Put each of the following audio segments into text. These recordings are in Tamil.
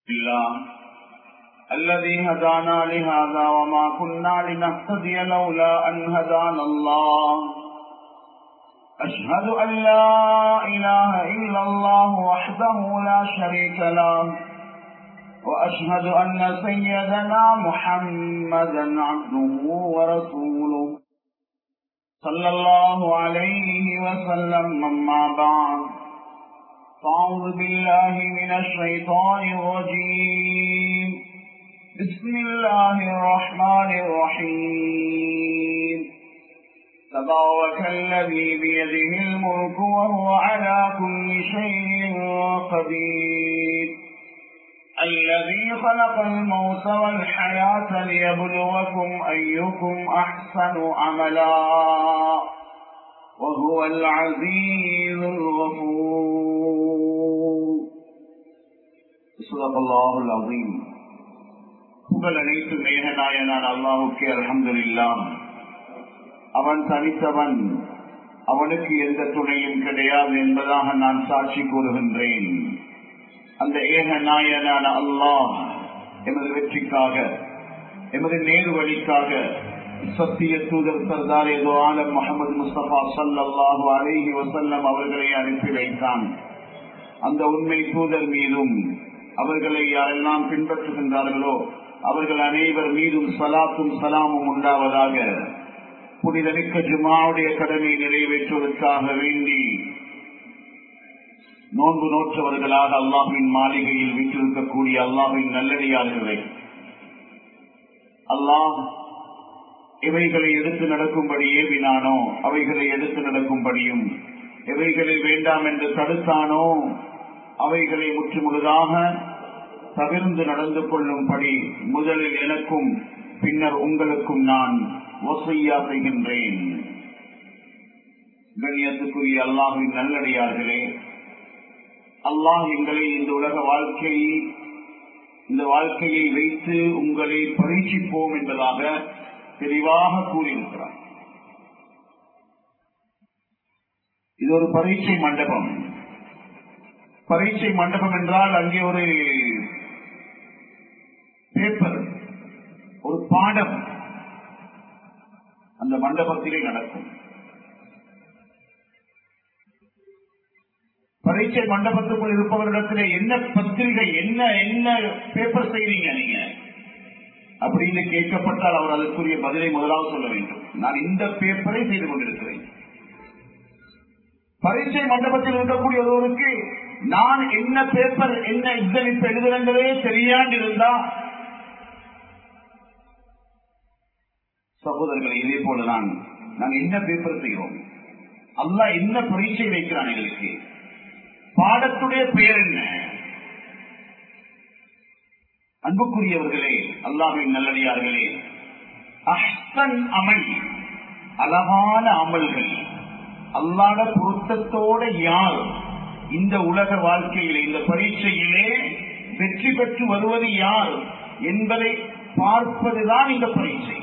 الله الذي هدانا لهذا وما كنا لنهتدي لولا أن هدانا الله أشهد أن لا إله إلا الله وحده لا شريك له وأشهد أن سيدنا محمدا عبده ورسوله صلى الله عليه وسلم أما بعد فأعوذ بالله من الشيطان الرجيم بسم الله الرحمن الرحيم تبارك الذي بيده الملك وهو على كل شيء قدير الذي خلق الموت والحياة ليبلوكم أيكم أحسن عملا وهو العزيز الغفور صدق الله العظيم புகழ் அனைத்து மேகநாயனான் அல்லாஹுக்கே அலமதுல்லா அவன் தனித்தவன் அவனுக்கு எந்த துணையும் கிடையாது என்பதாக நான் சாட்சி கூறுகின்றேன் அந்த ஏக நாயனான அல்லாஹ் எமது வெற்றிக்காக எமது நேரு வழிக்காக சத்திய தூதர் சர்தார் ஏதோ ஆலம் முகமது முஸ்தபா சல்லாஹு அலேஹி வசல்லம் அவர்களை அனுப்பி வைத்தான் அந்த உண்மை தூதர் மீதும் அவர்களை யாரெல்லாம் பின்பற்றுகின்றார்களோ அவர்கள் அனைவர் மீதும் சலாத்தும் சலாமும் உண்டாவதாக புனிதமிக்க ஜுமாவுடைய கடமை நிறைவேற்றுவதற்காக வேண்டி நோன்பு நோற்றவர்களாக அல்லாஹின் மாளிகையில் வீட்டிருக்கக்கூடிய அல்லாஹின் நல்லடியார்களே அல்லாஹ் இவைகளை எடுத்து நடக்கும்படி ஏவினானோ அவைகளை எடுத்து நடக்கும்படியும் எவைகளை வேண்டாம் என்று தடுத்தானோ அவைகளை முற்றுமுழுதாக தவிர்ந்து நடந்து கொள்ளும்படி முதலில் எனக்கும் பின்னர் உங்களுக்கும் நான் ஒசையா செய்கின்றேன் கண்ணியத்துக்குரிய அல்லாஹின் நல்லடியார்களே அல்லாஹ் எங்களை இந்த உலக வாழ்க்கை இந்த வாழ்க்கையை வைத்து உங்களை பரீட்சிப்போம் என்பதாக தெளிவாக கூறியிருக்கிறார் இது ஒரு பரீட்சை மண்டபம் பரீட்சை மண்டபம் என்றால் அங்கே ஒரு பேப்பர் ஒரு பாடம் அந்த மண்டபத்திலே நடக்கும் பரீட்சை மண்டபத்துக்குள் இருப்பவரிடத்துல என்ன பத்திரிகை என்ன என்ன பேப்பர் செய்றீங்க நீங்க அப்படின்னு கேட்கப்பட்டால் அவர் அதற்குரிய பதிலை முதலாவது சொல்ல வேண்டும் நான் இந்த பேப்பரை செய்து கொண்டிருக்கிறேன் பரீட்சை மண்டபத்தில் இருக்கக்கூடிய ஒருவருக்கு நான் என்ன பேப்பர் என்ன எக்ஸாம் இப்ப எழுதுறங்களே தெரியாண்டு இருந்தா சகோதரர்களை இதே போலதான் நாங்க என்ன பேப்பர் செய்கிறோம் அல்ல என்ன பரீட்சை வைக்கிறான் எங்களுக்கு பாடத்துடைய பெயர் என்ன அன்புக்குரியவர்களே அல்லாவின் நல்லடியார்களே அஹ்சன் அமல் அழகான அமல்கள் அல்லாத பொருத்தத்தோட யார் இந்த உலக வாழ்க்கையிலே இந்த பரீட்சையிலே வெற்றி பெற்று வருவது யார் என்பதை பார்ப்பதுதான் இந்த பரீட்சை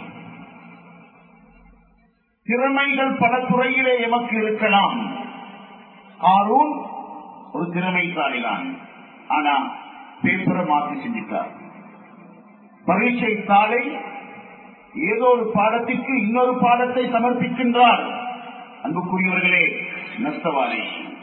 திறமைகள் பல துறையிலே எமக்கு இருக்கலாம் ஆரும் ஒரு திறமைசாலிதான் ஆனா பேப்பரை மாற்றி சிந்தித்தார் பரீட்சை தாளை ஏதோ ஒரு பாடத்திற்கு இன்னொரு பாடத்தை சமர்ப்பிக்கின்றார் அன்புக்குரியவர்களே நஷ்டவாதி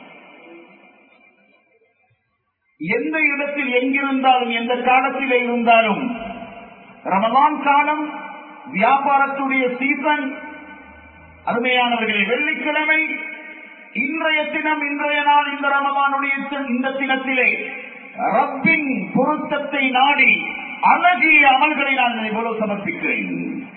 எந்த இடத்தில் எங்கிருந்தாலும் எந்த காலத்திலே இருந்தாலும் ரமதான் காலம் வியாபாரத்துடைய சீசன் அருமையானவர்களே வெள்ளிக்கிழமை இன்றைய தினம் இன்றைய நாள் இந்த ரமதானுடைய இந்த தினத்திலே ரப்பின் பொருத்தத்தை நாடி அழகிய அமல்களை நான் இவ்வளவு சமர்ப்பிக்கிறேன்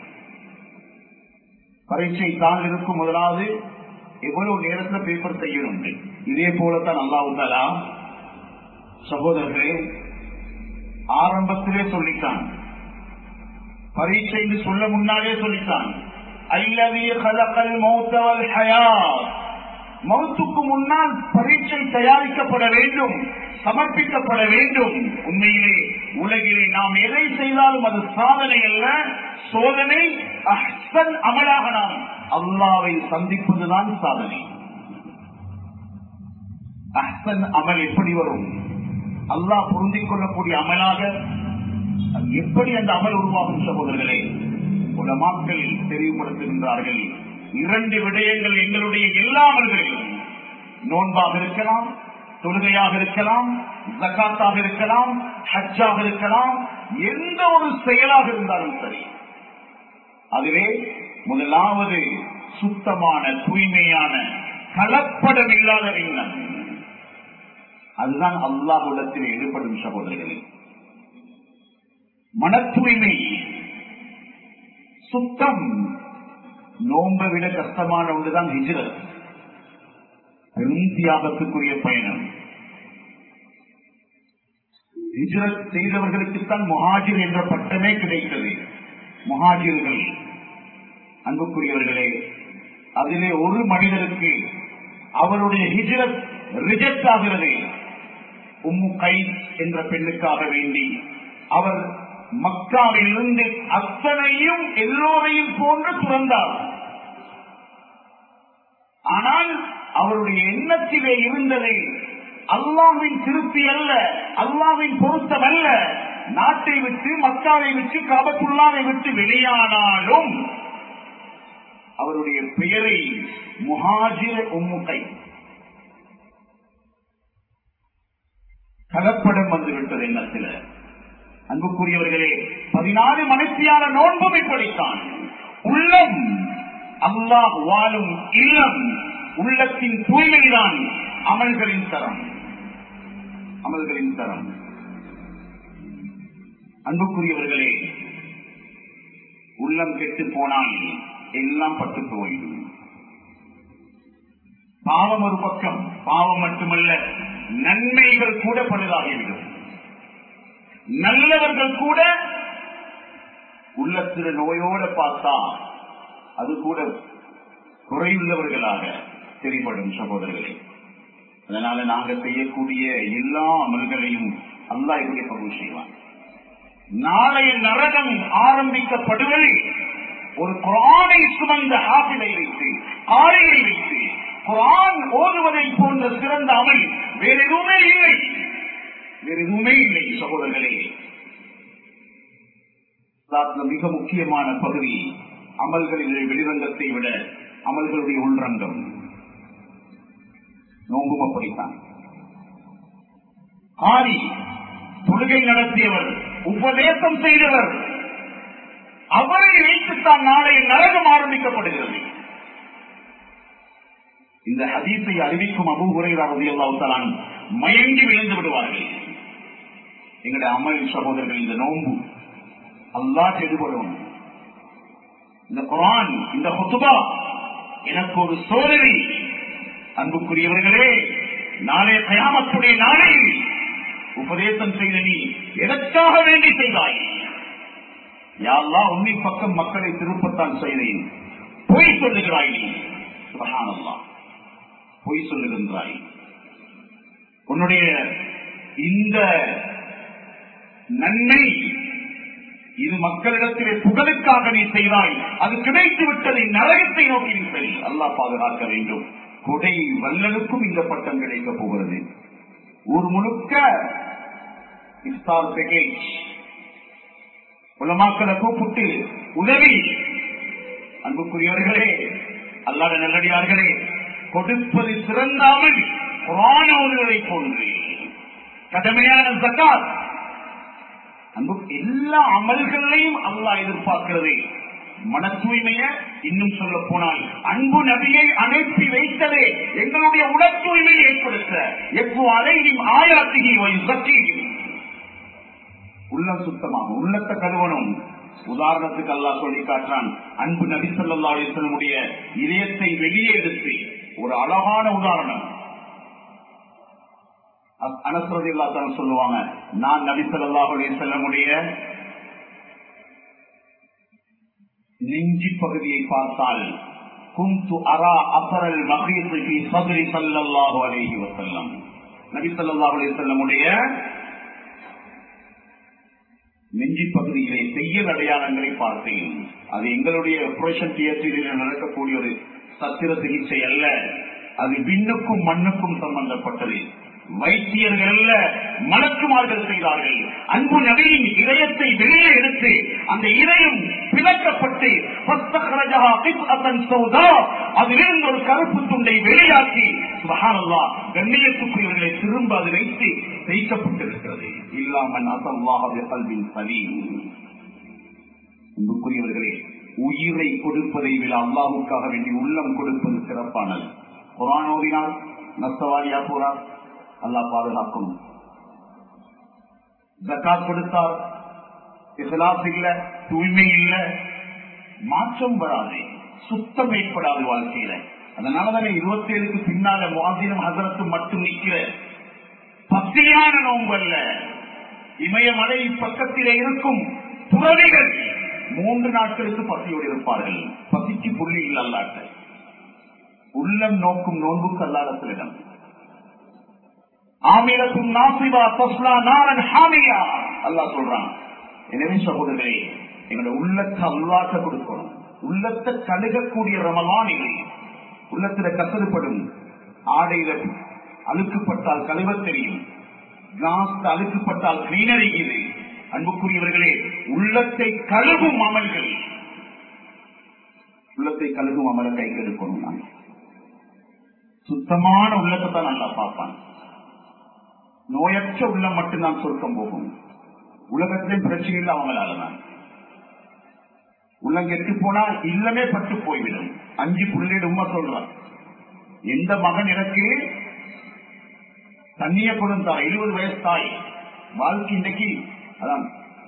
பரீட்சை தான் இருக்கும் முதலாவது எவ்வளவு நேரத்தில் பேப்பர் செய்யணும் இதே போலத்தான் அல்லாவுதாலா சகோதரர்களே ஆரம்பத்திலே சொல்லித்தான் பரீட்சை என்று சொல்ல முன்னாலே சொல்லித்தான் அல்லவிய கலக்கல் மௌத்தவல் ஹயா மௌத்துக்கு முன்னால் பரீட்சை தயாரிக்கப்பட வேண்டும் சமர்ப்பிக்கப்பட வேண்டும் உண்மையிலே உலகிலே நாம் எதை செய்தாலும் அது சாதனை அல்ல சோதனை அஹ்சன் அமலாக நாம் அல்லாவை சந்திப்பதுதான் சாதனை அஹ்சன் அமல் எப்படி வரும் அல்லாஹ் பொருந்திக் கொள்ளக்கூடிய அமலாக அது எப்படி அந்த அமல் உருவாகும் சகோதரர்களே உலமாக்கள் தெளிவுபடுத்துகின்றார்கள் இரண்டு விடயங்கள் எங்களுடைய எல்லா அமல்களிலும் நோன்பாக இருக்கலாம் தொழுகையாக இருக்கலாம் ஜக்காத்தாக இருக்கலாம் ஹஜ்ஜாக இருக்கலாம் எந்த ஒரு செயலாக இருந்தாலும் சரி அதுவே முதலாவது சுத்தமான தூய்மையான கலப்படம் இல்லாத எண்ணம் அதுதான் அல்லாஹுடத்தில் ஈடுபடும் சகோதரர்களே மன தூய்மை சுத்தம் நோன்பை விட கஷ்டமான ஒன்றுதான் ஹிஜ்ரத் பெரும் தியாகத்துக்குரிய பயணம் ஹிஜ்ரத் செய்தவர்களுக்குத்தான் முஹாஜிர் என்ற பட்டமே கிடைத்தது முஹாஜிர்கள் அன்புக்குரியவர்களே அதிலே ஒரு மனிதருக்கு அவருடைய ஹிஜ்ரத் ரிஜெக்ட் ஆகிறது உம்மு கை என்ற பெண்ணுக்காக வேண்டி அவர் மக்காவிலிருந்து அத்தனையும் எல்லோரையும் போன்று துறந்தார் ஆனால் அவருடைய எண்ணத்திலே இருந்தது அல்லாவின் திருப்தி அல்ல அல்லாவின் பொருத்தம் அல்ல நாட்டை விட்டு மக்காவை விட்டு காபத்துள்ளாவை விட்டு வெளியானாலும் அவருடைய பெயரை முஹாஜிர உம்முகை கலப்படம் வந்துவிட்டது எண்ணத்தில் அன்புக்குரியவர்களே பதினாறு மனுஷியான நோன்பும் இப்படித்தான் உள்ளம் அல்லாஹ் வாழும் இல்லம் உள்ளத்தின் தூய்மைதான் அமல்களின் தரம் அமல்களின் தரம் அன்புக்குரியவர்களே உள்ளம் கெட்டு போனால் எல்லாம் பட்டு போயிடும் பாவம் ஒரு பக்கம் பாவம் மட்டுமல்ல நன்மைகள் கூட பழுதாகிவிடும் நல்லவர்கள் கூட உள்ளத்தில் நோயோட பார்த்தா அது கூட குறையுள்ளவர்களாக தெரிபடும் சகோதரர்களே அதனால நாங்க செய்யக்கூடிய எல்லா அமல்களையும் அல்லா இப்படி பங்கு செய்வான் நாளைய நரகம் ஆரம்பிக்கப்படுவது ஒரு குரானை சுமந்த ஆபிலை வைத்து ஆலையை வைத்து குரான் ஓதுவதை போன்ற சிறந்த அமல் வேற எதுவுமே இல்லை வேற எதுவுமே இல்லை சகோதரர்களே மிக முக்கியமான பகுதி அமல்களில் வெளிரங்கத்தை விட அமல்களுடைய உள்ரங்கம் நோம்பும் அப்படித்தான் ஆரி தொழுகை நடத்தியவர் உபதேசம் செய்தவர் அவரை வைத்துத்தான் நாளைய நரகம் ஆரம்பிக்கப்படுகிறது இந்த ஹதீஸை அறிவிக்கும் அபு உரையாளர் அல்லாவுத்தலான் மயங்கி விழுந்து விடுவார்கள் எங்களுடைய அமல் சகோதரர்கள் இந்த நோன்பு அல்லா செடுபடும் இந்த குரான் இந்த ஹொத்துபா எனக்கு ஒரு சோதனை அன்புக்குரியவர்களே நாளே கயாமத்துடைய நாளையில் உபதேசம் செய்த நீ எதற்காக வேண்டி செய்தாய் யாழ்லா உன்னின் பக்கம் மக்களை திருப்பத்தான் செய்தேன் பொய் சொல்லுகிறாய் நீ சுபஹானல்லா பொய் சொல்லுகின்றாய் உன்னுடைய இந்த நன்மை இது மக்களிடத்திலே புகழுக்காக நீ செய்தாய் அது கிடைத்து விட்டதை நரகத்தை நோக்கி நீ செய் அல்லா பாதுகாக்க வேண்டும் கொடை வல்லனுக்கும் இந்த பட்டம் கிடைக்க போகிறது ஊர் முழுக்க இஃப்தார் பேக்கேஜ் உலமாக்களை கூப்பிட்டு உதவி அன்புக்குரியவர்களே அல்லாத நல்லடியார்களே கொடுப்பது சிறந்தாமல் குரான ஓதுவதை போன்று கடமையான ஜக்காத் அன்பு எல்லா அமல்களையும் அல்லாஹ் எதிர்பார்க்கிறது மன தூய்மைய இன்னும் சொல்ல போனால் அன்பு நபியை அனுப்பி வைத்ததே எங்களுடைய உட தூய்மையை ஏற்படுத்த எப்போ அலையும் ஆயாத்திகி சக்தி உள்ளம் சுத்தமாகும் உள்ளத்தை கழுவணும் உதாரணத்துக்கு அல்லாஹ் சொல்லி காட்டுறான் அன்பு நபி சொல்லா அலிஸ்லமுடைய இதயத்தை வெளியே எடுத்து ஒரு அழகான உதாரணம் அனசரதி இல்லாத்தான் சொல்லுவாங்க நான் நபி சொல்லா அலிஸ்லமுடைய நெஞ்சி பகுதியை பார்த்தால் குந்து அரா அசரல் மகீசி சதுரி சல்லாஹு அலேஹி வசல்லம் நபி சல்லாஹு அலிஸ்லமுடைய நெஞ்சி பகுதியிலே செய்யல் அடையாளங்களை பார்த்தேன் அது எங்களுடைய ஆபரேஷன் தியேட்டரில் நடக்கக்கூடிய ஒரு சத்திர சிகிச்சை அல்ல அது விண்ணுக்கும் மண்ணுக்கும் சம்பந்தப்பட்டது வைத்தியர்கள் அல்ல மலக்குமார்கள் செய்தார்கள் அன்பு நபியின் இதயத்தை வெளியே எடுத்து அந்த இதயம் பிளக்கப்பட்டு ஃபஸ்தக்ரஜஹா கித்அத்தன் சௌதா, அதிலிருந்து ஒரு கருப்பு துண்டை வெளியாக்கி சுபஹானல்லா கண்ணியத்துக்குரியவர்களை திரும்ப அது வைத்து வைக்கப்பட்டிருக்கிறது இல்லாமல் அசல்லாஹ் கல்வின் சலீம் அன்புக்குரியவர்களே உயிரை கொடுப்பதை விட அல்லாஹுக்காக வேண்டி உள்ளம் கொடுப்பது சிறப்பானது குரான் ஓதினால் நஷ்டவாதியா போறார் அல்லாஹ் பாதுகாக்கும் ஜக்காத் கொடுத்தார் இஸ்லாஸ் இல்ல தூய்மை இல்ல மாற்றம் வராது சுத்தம் ஏற்படாது வாழ்க்கையில அதனாலதானே இருபத்தி ஏழுக்கு பின்னால மாதினம் ஹசரத்து மட்டும் நிக்கிற பசியான நோம்பல்ல இமயமலை பக்கத்திலே இருக்கும் துறவிகள் மூன்று நாட்களுக்கு பசியோடு இருப்பார்கள் பசிக்கு புள்ளி இல்ல அல்லாட்ட உள்ளம் நோக்கும் நோன்புக்கு அல்லாடத்திலிடம் ஆமிரத்தும் நாசிபா தஸ்லா நாரன் ஹாமியா அல்லாஹ் சொல்றான் எனவே சகோதரர்களே எங்களோட உள்ளத்தை அல்லாட்ட கொடுக்கணும் உள்ளத்தை கழுகக்கூடிய ரமலான் இது உள்ளத்துல கசடுப்படும் ஆடையில அழுக்குப்பட்டால் கழுவ தெரியும் கிளாஸ் அழுக்குப்பட்டால் கிளீனரி இது அன்புக்குரியவர்களே உள்ளத்தை கழுகும் அமல்கள் உள்ளத்தை கழுகும் அமலை கைக்கு எடுக்கணும் நான் சுத்தமான உள்ளத்தை தான் நல்லா பார்ப்பான் நோயற்ற உள்ளம் மட்டும்தான் சொர்க்கம் போகும் உலகத்திலும் பிரச்சனை இல்லை அவங்களால தான் உள்ளம் கெட்டு போனா இல்லமே பட்டு போய்விடும் அஞ்சு புள்ளிடு உண்மை சொல்றான் எந்த மகன் எனக்கு தண்ணிய கொடுத்தா இருபது வயசு தாய் வாழ்க்கை இன்னைக்கு அதான்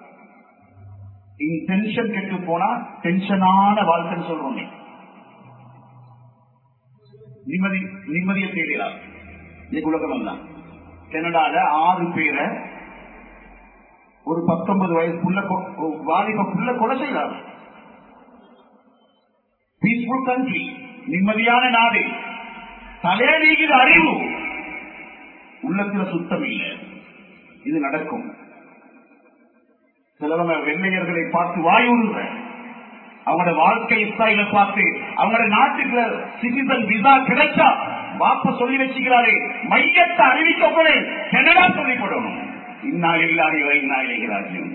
டென்ஷன் கெட்டு போனா டென்ஷனான வாழ்க்கைன்னு சொல்றோம் நிம்மதி நிம்மதியை தேடுகிறார் இன்னைக்கு உலகம் தான் கனடால ஆறு பேரை ஒரு பத்தொன்பது வயசு புள்ள கொ- வாலிப புள்ள கொலை செய்கிறார் பீஸ்ஃபுல் கண்ட்ரி நிம்மதியான நாடு தலையடிகிற அறிவு உள்ளத்துல சுத்தம் இல்லை இது நடக்கும் சிலவங்க வெள்ளையர்களை பார்த்து வாயுறுற அவங்களோட வாழ்க்கை ஸ்டைல பார்த்து அவங்களோட நாட்டுக்கு சிட்டிசன் விசா கிடைச்சா வாப்ப சொல்லி வச்சுக்கிறாரு மையத்தை அறிவிக்கப்பட கனடா சொல்லிப்படணும் இந்நாள் இல்லாத இந்நாள் ராஜ்யம்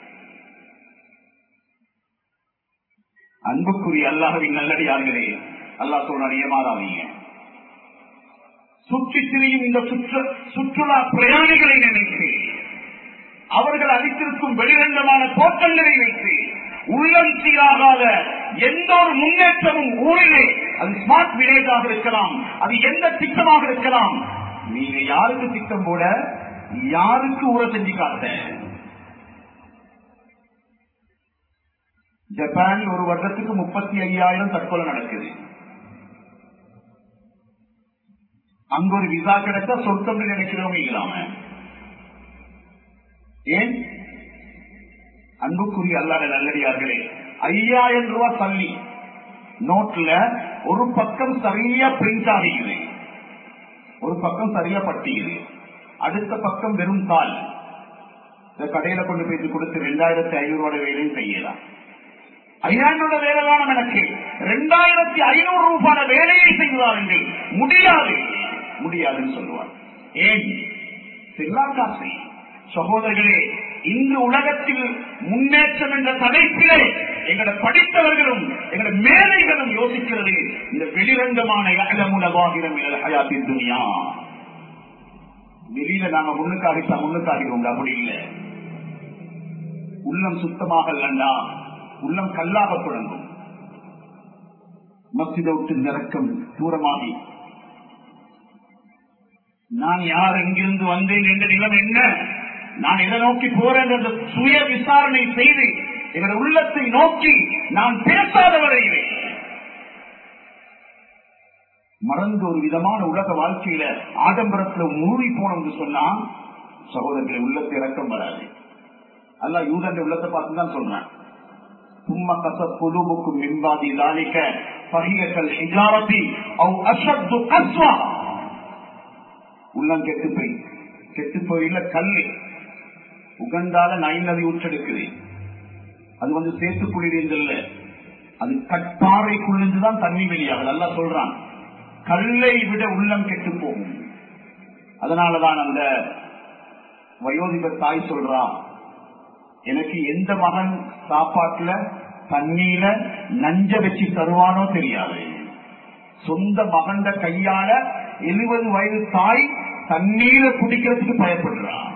அன்புக்குரிய அல்லாஹவின் நல்லடியார்களே அல்லாஹ் சொல்றான் ஏமாறாதீங்க சுற்றி திரியும் இந்த சுற்று- சுற்றுலா பிரயாணிகளை நினைத்து அவர்கள் அளித்திருக்கும் வெளிரங்கமான தோற்றங்களை வைத்து உள்ளம் சீராகாத எந்த ஒரு முன்னேற்றமும் ஊரிலே அது ஸ்மார்ட் வில்லேஜாக இருக்கலாம் அது எந்த திட்டமாக இருக்கலாம் நீங்க யாருக்கு திட்டம் போட யாருக்கு ஊற செஞ்சு காட்ட ஜப்பான் ஒரு வருடத்துக்கு முப்பத்தி ஐயாயிரம் தற்கொலை நடக்குது அங்க ஒரு விசா கிடைச்சா சொர்க்கம்னு நினைக்கிறவங்க இல்லாம ஏன் அன்புக்குரிய அல்லாத நல்லடியார்களே ஐயாயிரம் ரூபாய் தள்ளி நோட்ல ஒரு பக்கம் சரியா பிரிண்ட் ஆகிறது ஒரு பக்கம் சரியா பட்டியுது அடுத்த பக்கம் வெறும் தாள் இந்த கடையில கொண்டு போய் கொடுத்து ரெண்டாயிரத்தி ஐநூறு வேலையும் செய்யலாம் ஐயாயிரம் வேலை வேணும் எனக்கு ரெண்டாயிரத்தி ஐநூறு ரூபாய் வேலையை செய்வார்கள் முடியாது முடியாதுன்னு சொல்லுவார் ஏன் செல்லாக்காசை சகோதரர்களே இன்று உலகத்தில் முன்னேற்றம் என்ற தலைப்பிலே எங்களை படித்தவர்களும் எங்களை மேலைகளும் யோசிக்கிறது இந்த வெளிரங்கமான அலமுலவாகிரம் ஹயாத்தின் துணியா வெளியில நாங்க முன்னுக்காகிட்டா முன்னுக்காகிறோம் அப்படி இல்லை உள்ளம் சுத்தமாக இல்லண்டா உள்ளம் கல்லாக தொடங்கும் மசித விட்டு நிறக்கம் தூரமாகி நான் யார் எங்கிருந்து வந்தேன் என்ற நிலம் என்ன நான் எதை நோக்கி போறேன் என்ற சுய விசாரணை செய்து எங்களுடைய உள்ளத்தை நோக்கி நான் பேசாத வரையிலே மறந்து ஒரு விதமான உலக வாழ்க்கையில ஆடம்பரத்துல மூழ்கி போனோம்னு சொன்னா சகோதரர்களை உள்ளத்தை இறக்கம் வராது அல்ல யூதன் உள்ளத்தை பார்த்து தான் சொல்றேன் ثم قست قلوبكم من بعد ذلك فهي كالحجارة أو أشد قسوة உள்ளம் கெட்டு போய் கெட்டு போயில கல்லு உகண்டால நைல் நதி ஊற்றெடுக்குது அது வந்து சேத்துக்குளிர்ல அது கட்பாறைக்குள்ளிருந்துதான் தண்ணி வெளியாகுது நல்லா சொல்றான் கல்லை விட உள்ளம் கெட்டு போகும் அதனாலதான் அந்த வயோதிக தாய் சொல்றா எனக்கு எந்த மகன் சாப்பாட்டுல தண்ணீர நஞ்ச வச்சு தருவானோ தெரியாது சொந்த மகண்ட கையால எழுபது வயது தாய் தண்ணீரை குடிக்கிறதுக்கு பயப்படுறான்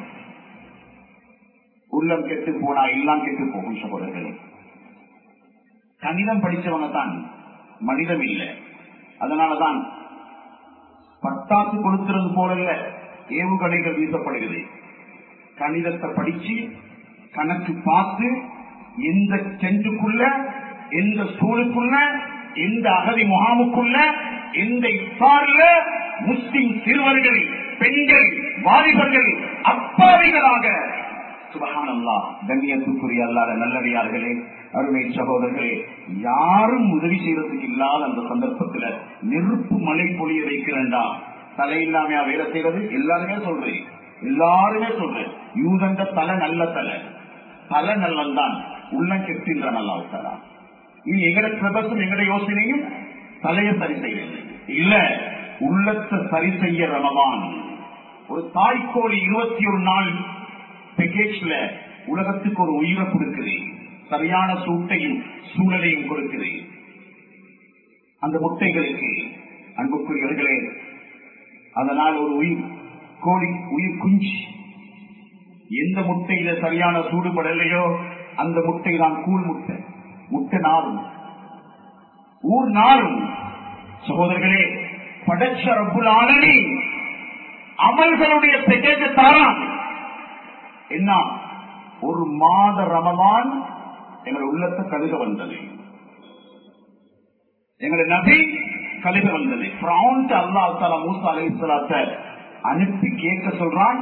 உள்ளம் கெட்டு போனா எல்லாம் கெட்டு போகும் சகோதரர்களே கணிதம் படிச்சவங்க தான் மனிதம் இல்லை அதனாலதான் பட்டாசு கொடுக்கிறது போல ஏவுகணைகள் வீசப்படுகிறது கணிதத்தை படிச்சு கணக்கு பார்த்து எந்த சென்றுக்குள்ள எந்த ஸ்கூலுக்குள்ள எந்த அகதி முகாமுக்குள்ள எந்த இஃபார்ல முஸ்லிம் சிறுவர்கள் பெண்கள் வாலிபர்கள் அப்பாவிகளாக சுபகானல்லா கண்ணியத்துக்குரிய அல்லாத நல்லடியார்களே அருமை சகோதரர்களே யாரும் உதவி செய்யறதுக்கு இல்லாத அந்த சந்தர்ப்பத்துல நெருப்பு மழை பொழிய வைக்கிறேன்டா தலை இல்லாமையா வேலை செய்யறது எல்லாருமே சொல்றேன் எல்லாருமே சொல்றேன் யூதண்ட தலை நல்ல தலை தலை நல்லந்தான் உள்ளம் கெட்டின்ற நல்லா விட்டாரா இது எங்கட பிரபசும் எங்கட யோசனையும் தலையை சரி செய்யவில்லை இல்ல உள்ளத்தை சரி செய்ய ரமவான் ஒரு தாய்க்கோழி இருபத்தி ஒரு நாள் பேக்கேஜ்ல உலகத்துக்கு ஒரு உயிரை கொடுக்கிறேன் சரியான சூட்டையும் சூழலையும் கொடுக்கிறேன் அந்த முட்டைகளுக்கு அன்புக்குரியவர்களே அதனால் ஒரு உயிர் கோழி உயிர் குஞ்சு எந்த முட்டையில சரியான சூடுபடலையோ அந்த முட்டை தான் கூழ் முட்டை முட்டை நாரும் ஊர் நாரும் சகோதரர்களே படைச்ச ரப்புல் ஆலமி அமல்களுடைய பெகேஜ தாரான் என்ன ஒரு மாத ரமதான் எங்கள் உள்ளத்தை கழுக வந்தது எங்களுடைய நபி கழுக வந்தது அல்லா தாலா மூசா அலி இஸ்லாத்த அனுப்பி கேட்க சொல்றான்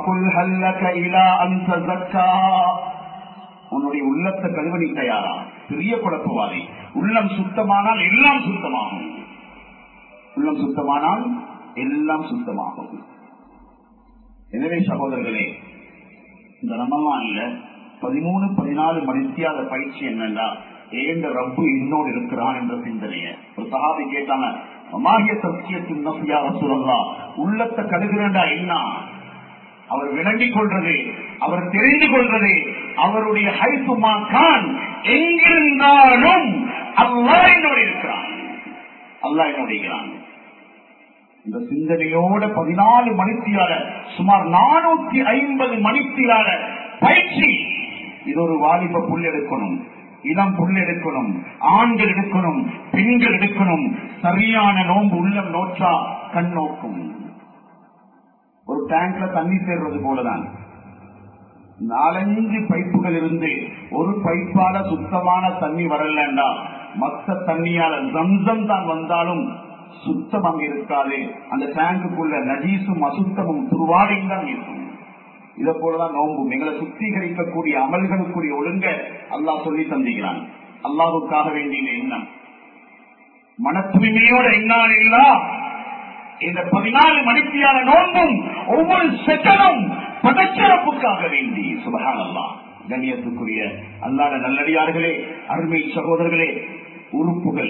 உன்னுடைய உள்ளத்தை கழுவ நீ தயாரா பெரிய குழப்பவாதி உள்ளம் சுத்தமானால் எல்லாம் சுத்தமாகும் உள்ளம் சுத்தமானால் எல்லாம் சுத்தமாகும் எனவே சகோதரர்களே இந்த ரமலான்ல பதிமூணு பதினாலு மணித்தியாத பயிற்சி என்னன்னா ஏந்த ரப்பு இன்னோடு இருக்கிறான் என்ற சிந்தனைய ஒரு சகாபி கேட்டாங்க அமாகிய சத்தியத்தின் நசியா ரசூலல்லா உள்ளத்தை கழுகிறண்டா என்ன அவர் விளங்கிக் கொள்றது அவர் தெரிந்து கொள்றது அவருடைய ஹைசுமா கான் எங்கிருந்தாலும் அல்லா என்னோடு இருக்கிறான் அல்லா என்னோடு இருக்கிறான் இந்த சிந்தனையோட பதினாலு மணித்தியால சுமார் நானூத்தி ஐம்பது மணித்தியால பயிற்சி இது ஒரு வாலிப புல் எடுக்கணும் இளம் புல் எடுக்கணும் ஆண்கள் எடுக்கணும் பெண்கள் எடுக்கணும் சரியான நோன்பு உள்ளம் நோற்றா கண் நோக்கும் ஒரு டேங்க்ல தண்ணி சேர்றது போலதான் நாலஞ்சு பைப்புகள் இருந்து ஒரு பைப்பால சுத்தமான தண்ணி வரலண்டா மத்த தண்ணியால ஜம்சம் தான் வந்தாலும் சுத்தம் அங்க இருக்காது அந்த டேங்குக்குள்ள நஜீசும் அசுத்தமும் துருவாடையும் தான் இருக்கும் இதை போலதான் நோம்பும் எங்களை சுத்திகரிக்கக்கூடிய அமல்களுக்குரிய ஒழுங்க அல்லாஹ் சொல்லி தந்திக்கிறான் அல்லாஹுக்காக வேண்டிய எண்ணம் மன தூய்மையோட எண்ணால் இல்லா இந்த பதினாலு மணித்தியான நோன்பும் ஒவ்வொரு செகனும் பதச்சிறப்புக்காக வேண்டி சுபகான் அல்லா கண்ணியத்துக்குரிய அல்லாத நல்லடியார்களே அருமை சகோதரர்களே உறுப்புகள்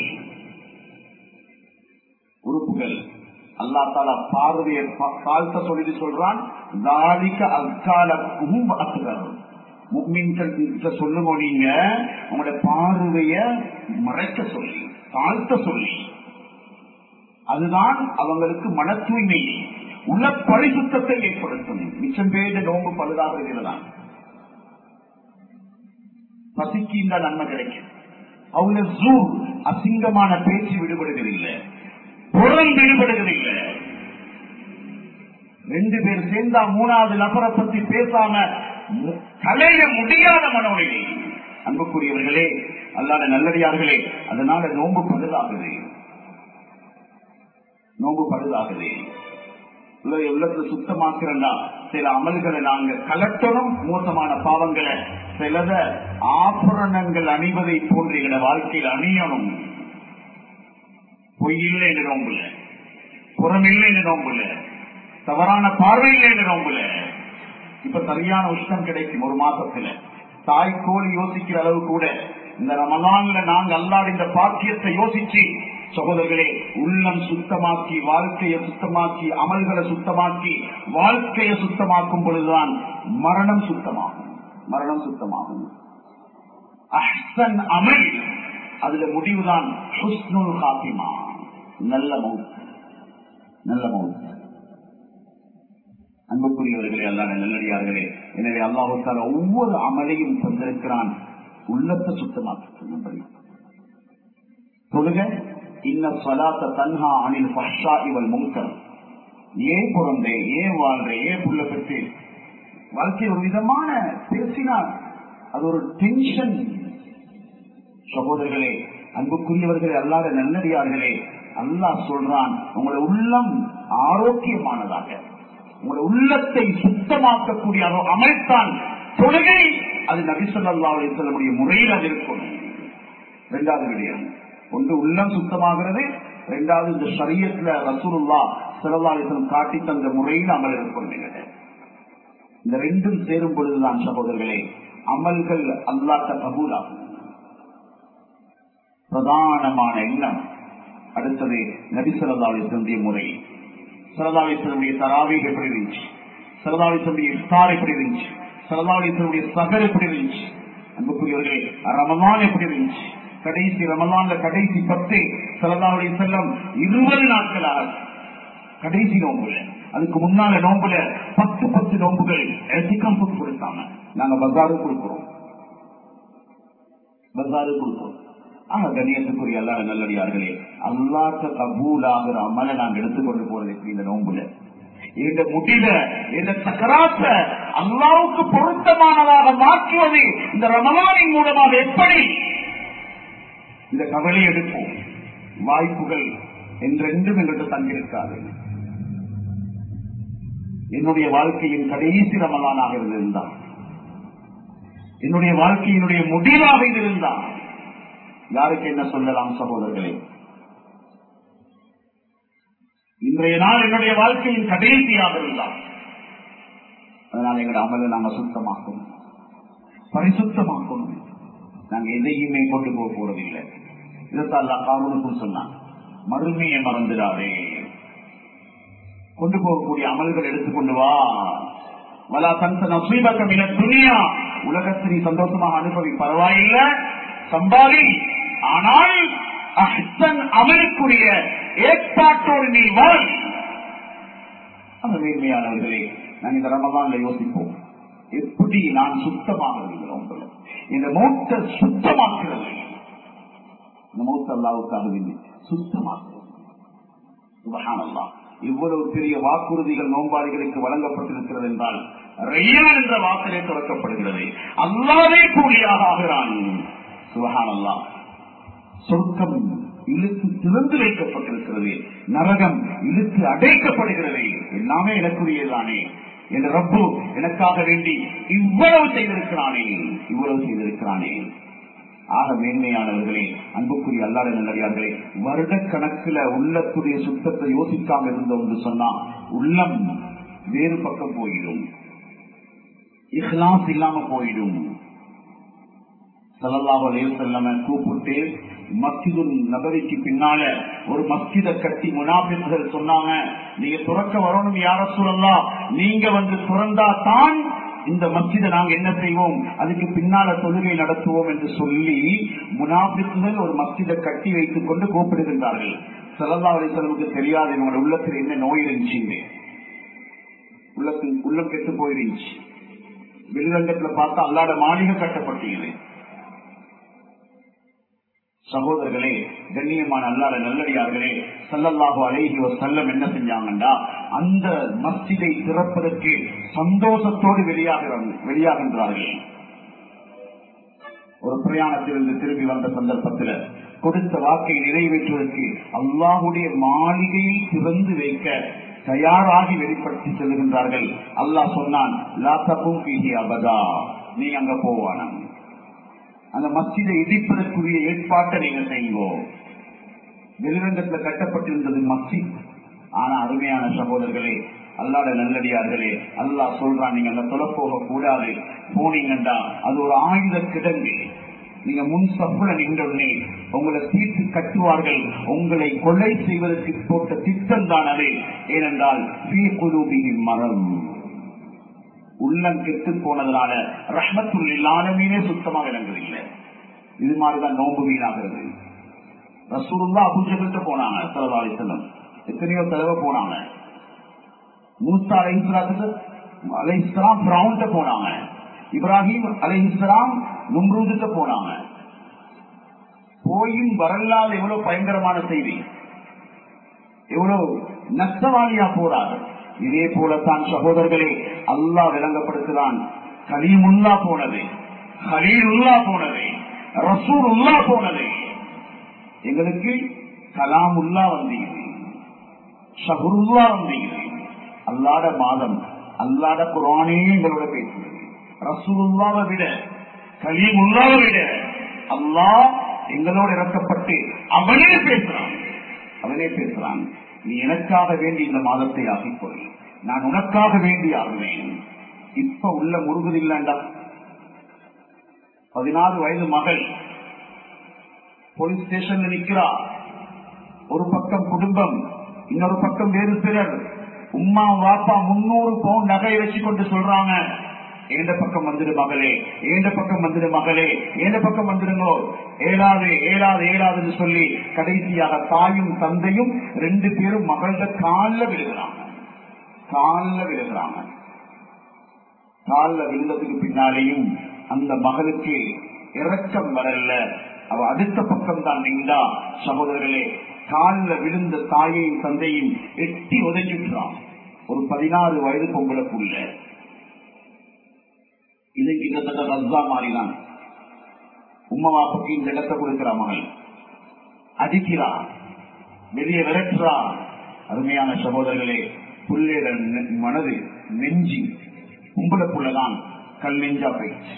உறுப்புகள் அல்லா தாலா பார்வையை தாழ்த்த சொல்லி சொல்றான் தாலிக்க அக்காலக்கும் முக்மீன்கள் சொல்லுங்க நீங்க உங்களோட பார்வைய மறைக்க சொல்லி தாழ்த்த சொல்லி அதுதான் அவங்களுக்கு மன தூய்மை உள்ள பரிசுத்தத்தை ஏற்படுத்தும் மிச்சம் பேர் நோம்பு பழுதாக இருக்கிறதான் பசிக்கு இந்த நன்மை கிடைக்கும் அவங்க ஜூ அசிங்கமான பேச்சு விடுபடுகிறதில்லை புறம் விடுபடுகிறதில்லை ரெண்டு பேர் சேர்ந்தா மூணாவது நபரை பத்தி பேசாம கலைய முடியாத மனோநிலை அன்புக்குரியவர்களே அல்லாத நல்லடியார்களே அதனால நோம்பு பழுதாகுது நோம்பு பழுதாகுது உள்ளத்தை சுத்தமாக்குறா சில அமல்களை நாங்க கலட்டணும் மோசமான பாவங்களை சிலத ஆபரணங்கள் அணிவதை போன்ற எங்களோட வாழ்க்கையில் அணியணும் பொய் இல்லை என்று நோம்புல புறம் இல்லை என்று நோம்புல தவறான பார்வை இல்லை என்று நோம்புல இப்ப சரியான உஷ்ணம் கிடைக்கும் ஒரு மாசத்துல தாய்க்கோழி யோசிக்கிற அளவு கூட இந்த ரமலான்ல நாங்க அல்லாத இந்த பாக்கியத்தை யோசிச்சு சகோதரர்களே உள்ளம் சுத்தமாக்கி வாழ்க்கையை சுத்தமாக்கி அமல்களை சுத்தமாக்கி வாழ்க்கையை சுத்தமாக்கும் பொழுதுதான் மரணம் சுத்தமாகும் மரணம் சுத்தமாகும் அஹ்சன் அமல் அதுல முடிவுதான் ஹுஸ்னுல் காத்திமா நல்ல மவுத் நல்ல மவுத் அன்புக்குரியவர்களே அல்லாத நல்லடியார்களே எனவே அல்லாஹால ஒவ்வொரு அமலையும் தந்திருக்கிறான் உள்ளத்தை சுத்தமாக்க தொழுக இன்ன சொலாத்த தன்ஹா அனில் பஷா இவள் முங்கர் ஏன் பிறந்தே ஏன் வாழ்ற ஏன் புள்ள பெற்று வாழ்க்கை ஒரு விதமான பேசினார் அது ஒரு டென்ஷன் சகோதரர்களே அன்புக்குரியவர்களே அல்லாத நல்லடியார்களே அல்லாஹ் சொல்றான் உங்களோட உள்ளம் ஆரோக்கியமானதாக உங்களோட உள்ளத்தை சுத்தமாக்கக்கூடிய அமைத்தான் தொழுகை அது நபிசல்லாவுடைய சொல்லக்கூடிய முறையில் அது இருக்கும் இரண்டாவது விடயம் ஒன்று உள்ளம் சுத்தமாகிறது இரண்டாவது இந்த சரியத்துல ரசூலுல்லா சிறலாளிசம் காட்டி தந்த முறையில் அமல் இருக்கொள்கிறது இந்த ரெண்டும் சேரும் பொழுதுதான் சகோதரர்களே அமல்கள் அல்லாட்ட கபூலாகும் பிரதானமான எண்ணம் அடுத்தது நபிசல்லாவுடைய முறை சரதாவிசனுடைய தராவீக எப்படி இருந்துச்சு சரதாவிசனுடைய இஃப்தார் எப்படி இருந்துச்சு சரதாவிசனுடைய சகர் எப்படி இருந்துச்சு அன்புக்குரியவர்களே ரமலான் எப்படி இருந்துச்சு கடைசி ரமலான்ல கடைசி பத்து சரதாவுடைய செல்லம் இருபது நாட்களாக கடைசி நோம்புல அதுக்கு முன்னால நோம்புல பத்து பத்து நோம்புகள் சிக்கம் புக் கொடுத்தாங்க நாங்க பசாரு கொடுக்கிறோம் பசாரு கொடுக்கிறோம் ஆக கண்ணியத்துக்குரிய எல்லா நல்லடியார்களே அல்லாத்த கபூலாகிற அமலை நாங்க எடுத்துக்கொண்டு போறது எப்படி இந்த நோம்புல இந்த முடிவ இந்த சக்கராத்த அல்லாவுக்கு பொருத்தமானதாக மாற்றுவது இந்த ரமலானின் மூலமாக எப்படி இந்த கவலை எடுப்போம் வாய்ப்புகள் என்றென்றும் எங்களுக்கு தங்கியிருக்காது என்னுடைய வாழ்க்கையின் கடைசி ரமலானாக இருந்திருந்தான் என்னுடைய வாழ்க்கையினுடைய முடிவாக இருந்தான் யாருக்கு என்ன சொல்லலாம் சகோதரர்களே இன்றைய நாள் என்னுடைய வாழ்க்கையின் கடைசியாக இருந்தால் அதனால் எங்களுடைய அமலை நாங்க சுத்தமாக்கணும் பரிசுத்தமாக்கணும் நாங்க எதையுமே கொண்டு போக போறதில்லை இதைத்தான் காவலுக்கும் சொன்னான் மறுமையை மறந்துடாதே கொண்டு போகக்கூடிய அமல்கள் எடுத்துக்கொண்டு வா வலா தந்த நசீபக்கம் இன துணியா உலகத்தை நீ சந்தோஷமாக அனுபவி பரவாயில்லை சம்பாதி ஆனால் அஹ்சன் அமலுக்குரிய ஏற்பாட்டோடு நீ வாழ் அந்த மேன்மையானவர்களே நான் இந்த ரமதான்ல யோசிப்போம் எப்படி நான் சுத்தமாக இருக்கிறோம் இந்த மௌத்த சுத்தமாக்குறது இந்த மௌத்த அல்லாவுக்காக வேண்டி சுத்தமாக்குறது சுபஹானல்லா இவ்வளவு பெரிய வாக்குறுதிகள் நோம்பாளிகளுக்கு வழங்கப்பட்டிருக்கிறது என்றால் ரெய்யான் என்ற வாக்கிலே துறக்கப்படுகிறது அல்லாவே கூலியாக ஆகிறான் சுபஹானல்லா சொர்க்கம் இழுத்து திறந்து வைக்கப்பட்டிருக்கிறது நரகம் இழுத்து அடைக்கப்படுகிறது எல்லாமே எனக்குரியதானே என் ரப்பு எனக்காக வேண்டி இவ்வளவு செய்திருக்கிறானே இவ்வளவு செய்திருக்கிறானே ஆக மேன்மையானவர்களே அன்புக்குரிய அல்லாத நல்லடியார்களே வருட கணக்குல உள்ளத்துடைய சுத்தத்தை யோசிக்காம இருந்தோம் என்று சொன்னா உள்ளம் வேறு பக்கம் போயிடும் இஹ்லாஸ் இல்லாம போயிடும் சல்லல்லாஹு அலைஹி வஸல்லம் கூப்பிட்டு மஸ்ஜிது நபவிக்கு பின்னால ஒரு மஸ்ஜித கட்டி முனாபிர்கள் சொன்னாங்க நீங்க துறக்க வரணும் யார சொல்லலாம் நீங்க வந்து துறந்தா தான் இந்த மஸ்ஜிதை நாங்க என்ன செய்வோம் அதுக்கு பின்னால தொழுகை நடத்துவோம் என்று சொல்லி முனாபிக்குகள் ஒரு மஸ்ஜிதை கட்டி வைத்துக் கொண்டு கூப்பிடுகின்றார்கள் சல்லல்லா அலிசலமுக்கு தெரியாது என்னோட உள்ளத்தில் என்ன நோய் இருந்துச்சு உள்ளத்தில் உள்ளம் கெட்டு போயிருந்துச்சு வெளிரங்கத்துல பார்த்தா அல்லாட மாளிகை கட்டப்பட்டீங்களே சகோதரர்களே கண்ணியமான அல்லாத நல்லடியார்களே சல்லல்லாஹு அலைஹி செல்லம் என்ன செஞ்சாங்கண்டா அந்த மஸ்ஜிதை திறப்பதற்கு சந்தோஷத்தோடு வெளியாகிறாங்க வெளியாகின்றார்கள் ஒரு பிரயாணத்திலிருந்து திரும்பி வந்த சந்தர்ப்பத்தில் கொடுத்த வாக்கை நிறைவேற்றுவதற்கு அல்லாஹுடைய மாளிகையை திறந்து வைக்க தயாராகி வெளிப்படுத்தி செல்கின்றார்கள் அல்லாஹ் சொன்னான் லாத்தகும் அபதா நீ அங்க போவானா அந்த மஸ்ஜிதை இடிப்பதற்குரிய ஏற்பாட்டை நீங்க செய்யுங்கோ வெளிரங்கத்துல கட்டப்பட்டிருந்தது மஸ்ஜித் ஆனா அருமையான சகோதரர்களே அல்லாட நல்லடியார்களே அல்லாஹ் சொல்றான் நீங்க அங்க தொலை போக கூடாது போனீங்கண்டா அது ஒரு ஆயுத கிடங்கு நீங்க முன் சப்புல நின்றோடனே உங்களை தீர்த்து கட்டுவார்கள் உங்களை கொலை செய்வதற்கு போட்ட திட்டம் தான் அது ஏனென்றால் மரம் உள்ளம் கெட்டு போனதுனால ரஹ்மத்துல் இல்லாதமீனே சுத்தமாக விளங்குதில்லை இது மாதிரிதான் நோம்பு வீணாகிறது ரசூலுல்லா அபுஜகிட்ட போனாங்க சலதாலி செல்லம் எத்தனையோ தடவை போனாங்க மூசா அலைஹிஸ்லாத்துக்கு அலைஹிஸ்லாம் பிரவுன்ட்ட போனாங்க இப்ராஹிம் அலைஹிஸ்லாம் நும்ரூதுட்ட போனாங்க போயும் வரலாறு எவ்வளவு பயங்கரமான செய்தி எவ்வளவு நஷ்டவாளியா போறாரு இதே போலத்தான் சகோதரர்களே அல்லாஹ் விளங்கப்படுத்துகிறான் கலீமுல்லா போனது ஹலீலுல்லா போனது ரசூல் உள்ளா போனது எங்களுக்கு கலாமுல்லா வந்தீங்க ஷஹருல்லா வந்தீங்க அல்லாட மாதம் அல்லாட குரானே எங்களோட பேசுகிறது ரசூலுல்லாவை விட கலீமுல்லாவை விட அல்லாஹ் எங்களோட இறக்கப்பட்டு அவனே பேசுறான் அவனே பேசுறான் நீ எனக்காக வேண்டி இந்த மாதத்தை ஆகிக்கொள் நான் உனக்காக வேண்டி ஆகுவேன் இப்ப உள்ள முருகுதில்லாண்டா பதினாறு வயது மகள் போலீஸ் ஸ்டேஷன்ல நிக்கிறா ஒரு பக்கம் குடும்பம் இன்னொரு பக்கம் வேறு சிலர் உம்மா வாப்பா முன்னூறு பவுன் நகை வச்சு கொண்டு சொல்றாங்க ஏண்ட பக்கம் வந்துடு மகளே ஏண்ட பக்கம் வந்துடு மகளே ஏண்ட பக்கம் வந்துடுங்கோ ஏழாது ஏழாது ஏழாதுன்னு சொல்லி கடைசியாக தாயும் தந்தையும் ரெண்டு பேரும் மகள காலில் விழுகிறாங்க காலில் விழுகிறாங்க காலில் விழுந்ததுக்கு பின்னாலேயும் அந்த மகளுக்கு இறக்கம் வரல அவ அடுத்த பக்கம் தான் நின்றா சகோதரர்களே காலில் விழுந்த தாயையும் தந்தையும் எட்டி உதஞ்சிட்டான் ஒரு பதினாறு வயது பொங்கலுக்குள்ள இது கிட்டத்தட்ட ரஸ்தா மாறிதான் உம்மா வாப்புக்கு இந்த இடத்தை கொடுக்கிற மகள் அடிக்கிறா வெளியே விரட்டுறா அருமையான சகோதரர்களே புள்ளேட மனது நெஞ்சி உங்களுக்குள்ளதான் கல் நெஞ்சா போயிடுச்சு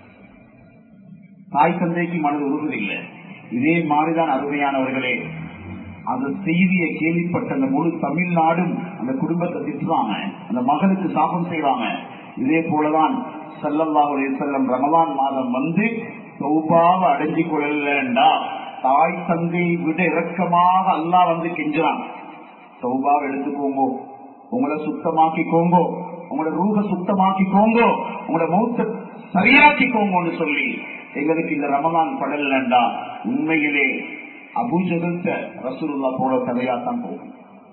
தாய் தந்தைக்கு மனது உருவதில்லை இதே மாதிரிதான் அருமையானவர்களே அந்த செய்தியை கேள்விப்பட்ட அந்த முழு தமிழ்நாடும் அந்த குடும்பத்தை திட்டுவாங்க அந்த மகளுக்கு சாபம் செய்வாங்க இதே போலதான் செல்லல்லாவுடைய செல்லம் ரமலான் மாதம் வந்து சௌபாவை அடைஞ்சு கொள்ளலண்டா தாய் தந்தையை விட இறக்கமாக அல்லா வந்து கெஞ்சுறான் சௌபாவை எடுத்துக்கோங்கோ உங்களை சுத்தமாக்கிக்கோங்கோ உங்களோட ரூப சுத்தமாக்கிக்கோங்கோ உங்களோட மௌத்த சரியாக்கிக்கோங்கன்னு சொல்லி எங்களுக்கு இந்த ரமலான் படலண்டா உண்மையிலே அபூஜகத்த ரசூலுல்லா போல கதையாத்தான் போகும்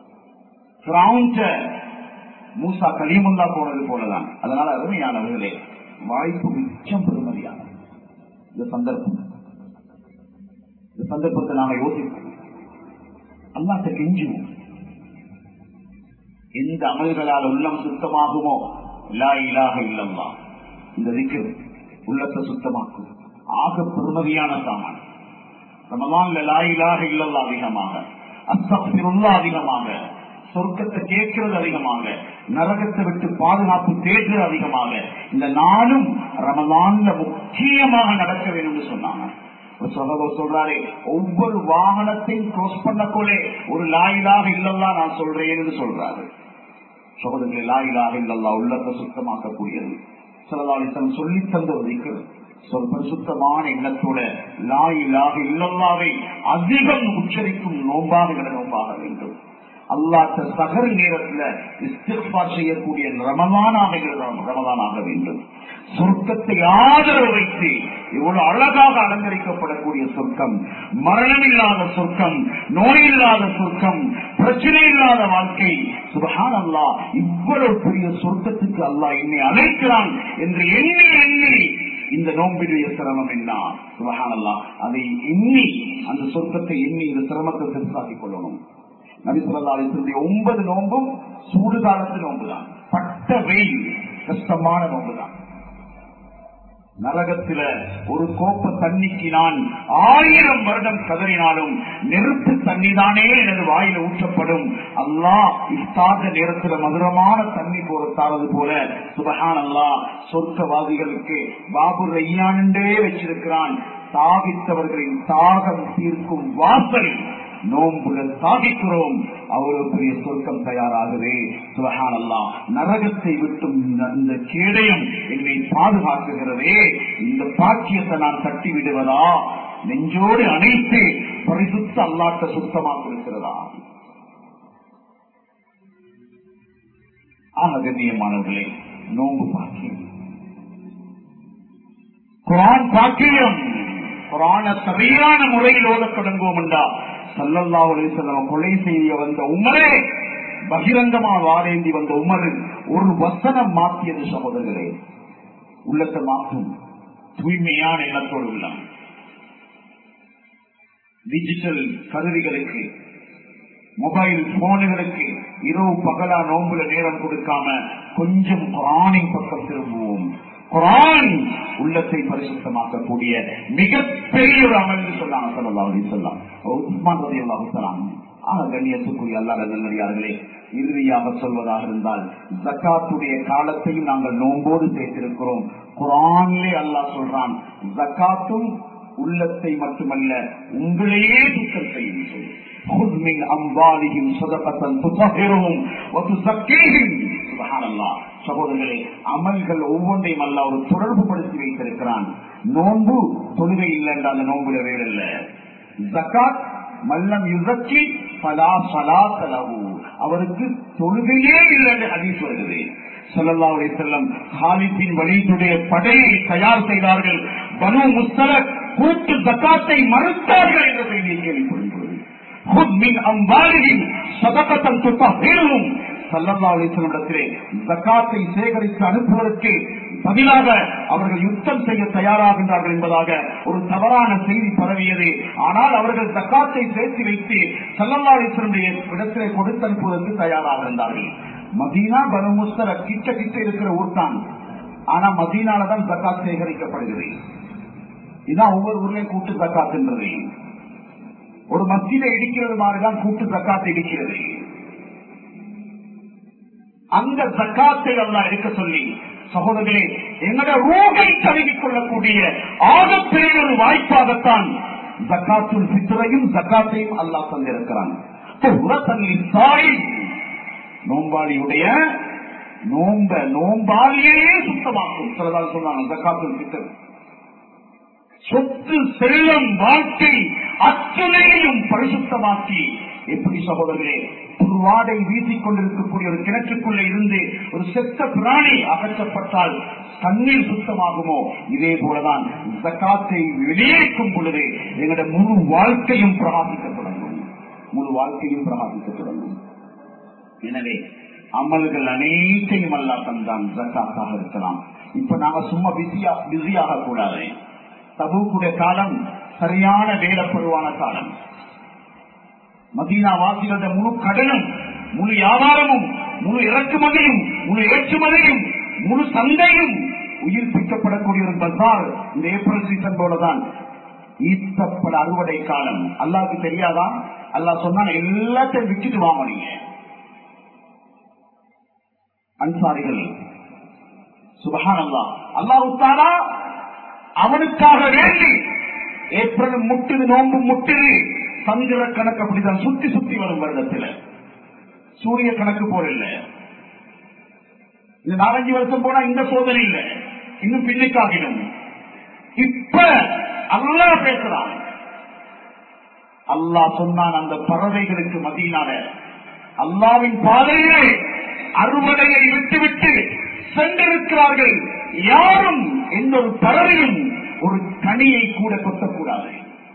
மூசா கலீமுல்லா போனது போலதான் அதனால அருமையானவர்களே வாய்ப்பு மிச்சம் பெருமதியான இந்த சந்தர்ப்பம் இந்த சந்தர்ப்பத்தை நாம யோசிப்போம் அல்லாட்ட கெஞ்சுவோம் எந்த அமல்களால் உள்ளம் சுத்தமாகுமோ லா இலாக இல்லம்மா இந்த திக்கு உள்ளத்தை சுத்தமாக்கும் ஆக பெருமதியான சாமான் ரமலான்ல லா இலாக இல்லல்லா அதிகமாக அஸ்தபிருல்லா அதிகமாக சொர்க்கத்தை கேட்கிறது அதிகமாக நரகத்தை விட்டு பாதுகாப்பு தேடுறது அதிகமாக இந்த நாளும் ரமலான்ல முக்கியமாக நடக்க வேண்டும் சொன்னாங்க சொல்றாரு ஒவ்வொரு வாகனத்தையும் கிராஸ் பண்ணக்கொள்ளே ஒரு லாயிலாக இல்லல்லா நான் சொல்றேன்னு சொல்றாரு சகோதரர்களே லாயிலாக இல்லல்லா உள்ளத்தை சுத்தமாக்கக்கூடியது சிலதாலிசம் சொல்லி தந்த ஒரு சொல் பரிசுத்தமான எண்ணத்தோட லாயிலாக இல்லல்லாவை அதிகம் உச்சரிக்கும் நோம்பாக நோம்பாக வேண்டும் அல்லாத்த சகர் நேரத்துல இஸ்திஃபார் செய்யக்கூடிய ரமதானாக ரமதானாக வேண்டும் சொர்க்கத்தை ஆதரவு வைத்து இவ்வளவு அழகாக அலங்கரிக்கப்படக்கூடிய சொர்க்கம் மரணம் இல்லாத சொர்க்கம் நோய் இல்லாத சொர்க்கம் பிரச்சனை இல்லாத வாழ்க்கை சுபஹான் அல்லா இவ்வளவு பெரிய சொர்க்கத்துக்கு அல்லாஹ் என்னை அழைக்கிறான் என்று எண்ணி எண்ணி இந்த நோம்பினுடைய சிரமம் என்ன சுபஹான் அல்லா அதை எண்ணி அந்த சொர்க்கத்தை எண்ணி இந்த சிரமத்தை பெருசாக்கிக் கொள்ளணும் நபிசுல்லாவுடைய ஒன்பது நோன்பும் சூடு காலத்து நோம்புதான் பட்ட வெயில் கஷ்டமான நோம்புதான் நரகத்தில ஒரு கோப்ப தண்ணிக்கு நான் ஆயிரம் வருடம் கதறினாலும் நெருப்பு தண்ணிதானே எனது வாயில ஊற்றப்படும் அல்லா இஸ்தாத நேரத்துல மதுரமான தண்ணி போல தாரது போல சுபஹான் அல்லா சொர்க்கவாதிகளுக்கு பாபு ரையானண்டே வச்சிருக்கிறான் தாகித்தவர்களின் தாகம் தீர்க்கும் வாசல் நோன்புகள் சாதிக்கிறோம் அவர்களுக்குரிய சொர்க்கம் தயாராகுது சுபஹான் அல்லா நரகத்தை விட்டும் இந்த- இந்த கேடயம் என்னை பாதுகாக்குகிறதே இந்த பாக்கியத்தை நான் தட்டி விடுவதா நெஞ்சோடு அனைத்து பரிசுத்த அல்லாட்ட சுத்தமாக இருக்கிறதா ஆக கண்ணியமானவர்களே நோன்பு பாக்கியம் குரான் பாக்கியம் குரான சரியான முறையில் ஓதத் தொடங்குவோம் என்றா சல்லல்லா அலிசல்லம் கொலை செய்ய வந்த உமரே பகிரங்கமா வாரேந்தி வந்த உமர் ஒரு வசனம் மாற்றியது சகோதரர்களே உள்ளத்தை மாற்றும் தூய்மையான எண்ணத்தோடு உள்ளம் டிஜிட்டல் கருவிகளுக்கு மொபைல் போனுகளுக்கு இரவு பகலா நோம்புல நேரம் கொடுக்காம கொஞ்சம் குரானின் பக்கம் திரும்புவோம் குரான் உள்ளத்தை பரிசுத்தமாக்கக்கூடிய மிகப்பெரிய ஒரு அமல் என்று சொன்னாங்க சொல்லலாம் அப்படின்னு சொல்லலாம் உஸ்மான் ரதி அல்லாஹு ஆக கண்ணியத்துக்குரிய அல்லாத நல்லடியார்களே இறுதியாக சொல்வதாக இருந்தால் ஜக்காத்துடைய காலத்தையும் நாங்கள் நோம்போடு சேர்த்திருக்கிறோம் குரானிலே அல்லாஹ் சொல்றான் ஜக்காத்தும் உள்ளத்தை மட்டுமல்ல உங்களையே சுத்தம் செய்யும் சொல்லி خذ من أموالهم صدقة تطهرهم وتزكيهم سبحان الله சகோதரர்களே அமல்கள் ஒவ்வொன்றையும் அல்ல ஒரு தொடர்பு படுத்தி வைத்திருக்கிறான் நோன்பு தொழுகை இல்லை என்ற அந்த நோன்புல வேறு இல்ல ஜக்காத் மல்லம் யுதக்கி பலா சலா தலவு அவருக்கு தொழுகையே இல்லை என்று ஹதீஸ் வருகிறது ஸல்லல்லாஹு அலைஹி வஸல்லம் ஹாலித்தின் வலிதுடைய படையை தயார் செய்தார்கள் பனு முஸ்தலக் கூட்டு ஜக்காத்தை மறுத்தார்கள் என்ற செய்தியை கேள்விப்படுகிறது خذ من أموالهم صدقة تطهرهم ஸல்லல்லாஹு அலைஹி வஸல்லம் இடத்திலே ஜக்காத்தை சேகரித்து அனுப்புவதற்கு பதிலாக அவர்கள் யுத்தம் செய்ய தயாராகின்றார்கள் என்பதாக ஒரு தவறான செய்தி பரவியது ஆனால் அவர்கள் ஜக்காத்தை சேர்த்து வைத்து ஸல்லல்லாஹு அலைஹி வஸல்லம் இடத்திலே கொடுத்து அனுப்புவதற்கு தயாராக இருந்தார்கள் மதீனா பனு முஸ்தர கிட்ட கிட்ட இருக்கிற ஊர் தான் ஆனா மதீனால தான் ஜக்காத் சேகரிக்கப்படுகிறது இதான் ஒவ்வொரு ஊர்லயும் கூட்டு ஜக்காத்துன்றது ஒரு மஸ்ஜிதை இடிக்கிறது மாதிரிதான் கூட்டு ஜக்காத்தை இடிக்கிறது அந்த ஜக்காத்தை அல்லாஹ் எடுக்க சொல்லி சகோதரர்களே எங்களோட ரூகை தழுவிக் கொள்ளக்கூடிய ஆகப்பெரிய ஒரு வாய்ப்பாகத்தான் ஜக்காத்துல் பித்ரையும் ஜக்காத்தையும் அல்லாஹ் தந்திருக்கிறான் உரத்தல்லி சாய் நோம்பாளியுடைய நோம்ப நோம்பாளியே சுத்தமாக்கும் சிலதால் சொன்னாங்க ஜக்காத்துல் பித்தர் சொத்து செல்லம் வாழ்க்கை அத்தனையும் பரிசுத்தமாக்கி எப்படி சகோதரர்களே ஒரு வாடை வீசிக் கொண்டிருக்கக்கூடிய ஒரு கிணற்றுக்குள்ளே இருந்து ஒரு செத்த பிராணி அகற்றப்பட்டால் தண்ணீர் சுத்தமாகுமோ இதே போலதான் ஜக்காத்தை வெளியேற்றும் பொழுது எங்களுடைய முழு வாழ்க்கையும் பிரகாசிக்க தொடங்கும் முழு வாழ்க்கையும் பிரகாசிக்க தொடங்கும் எனவே அமல்கள் அனைத்தையும் அல்லா தந்தான் ஜக்காத்தாக இருக்கலாம் இப்ப நாங்க சும்மா பிஸியா பிஸியாக கூடாது தபூக்குடைய காலம் சரியான வேலப்படுவான காலம் மதீனா வாசிகள முழு கடனும் முழு வியாபாரமும் முழு இறக்குமதியும் முழு ஏற்றுமதியும் முழு சந்தையும் உயிர்ப்பிக்கப்படக்கூடிய ஒரு பசார் இந்த ஏப்ரல் சீசன் போலதான் ஈர்த்தப்பட அறுவடை காலம் அல்லாவுக்கு தெரியாதா அல்லாஹ் சொன்னா எல்லாத்தையும் விட்டுட்டு வாங்க நீங்க அன்சாரிகள் சுபஹான் அல்லா அல்லாஹு தாலா அவனுக்காக வேண்டி ஏப்ரல் முட்டுது நோன்பு முட்டுது சந்திர கணக்கு அப்படிதான் சுத்தி சுத்தி வரும் வருடத்துல சூரிய கணக்கு போல இல்ல இந்த நாலஞ்சு வருஷம் போனா இந்த சோதனை இல்ல இன்னும் பின்னுக்காகிடும் இப்ப அல்லா பேசுறான் அல்லாஹ் சொன்னான் அந்த பறவைகளுக்கு மதியினால அல்லாவின் பாதையிலே அறுவடையை விட்டுவிட்டு சென்றிருக்கிறார்கள் யாரும் எந்த ஒரு பறவையும் ஒரு கனியை கூட கொத்தக்கூடாது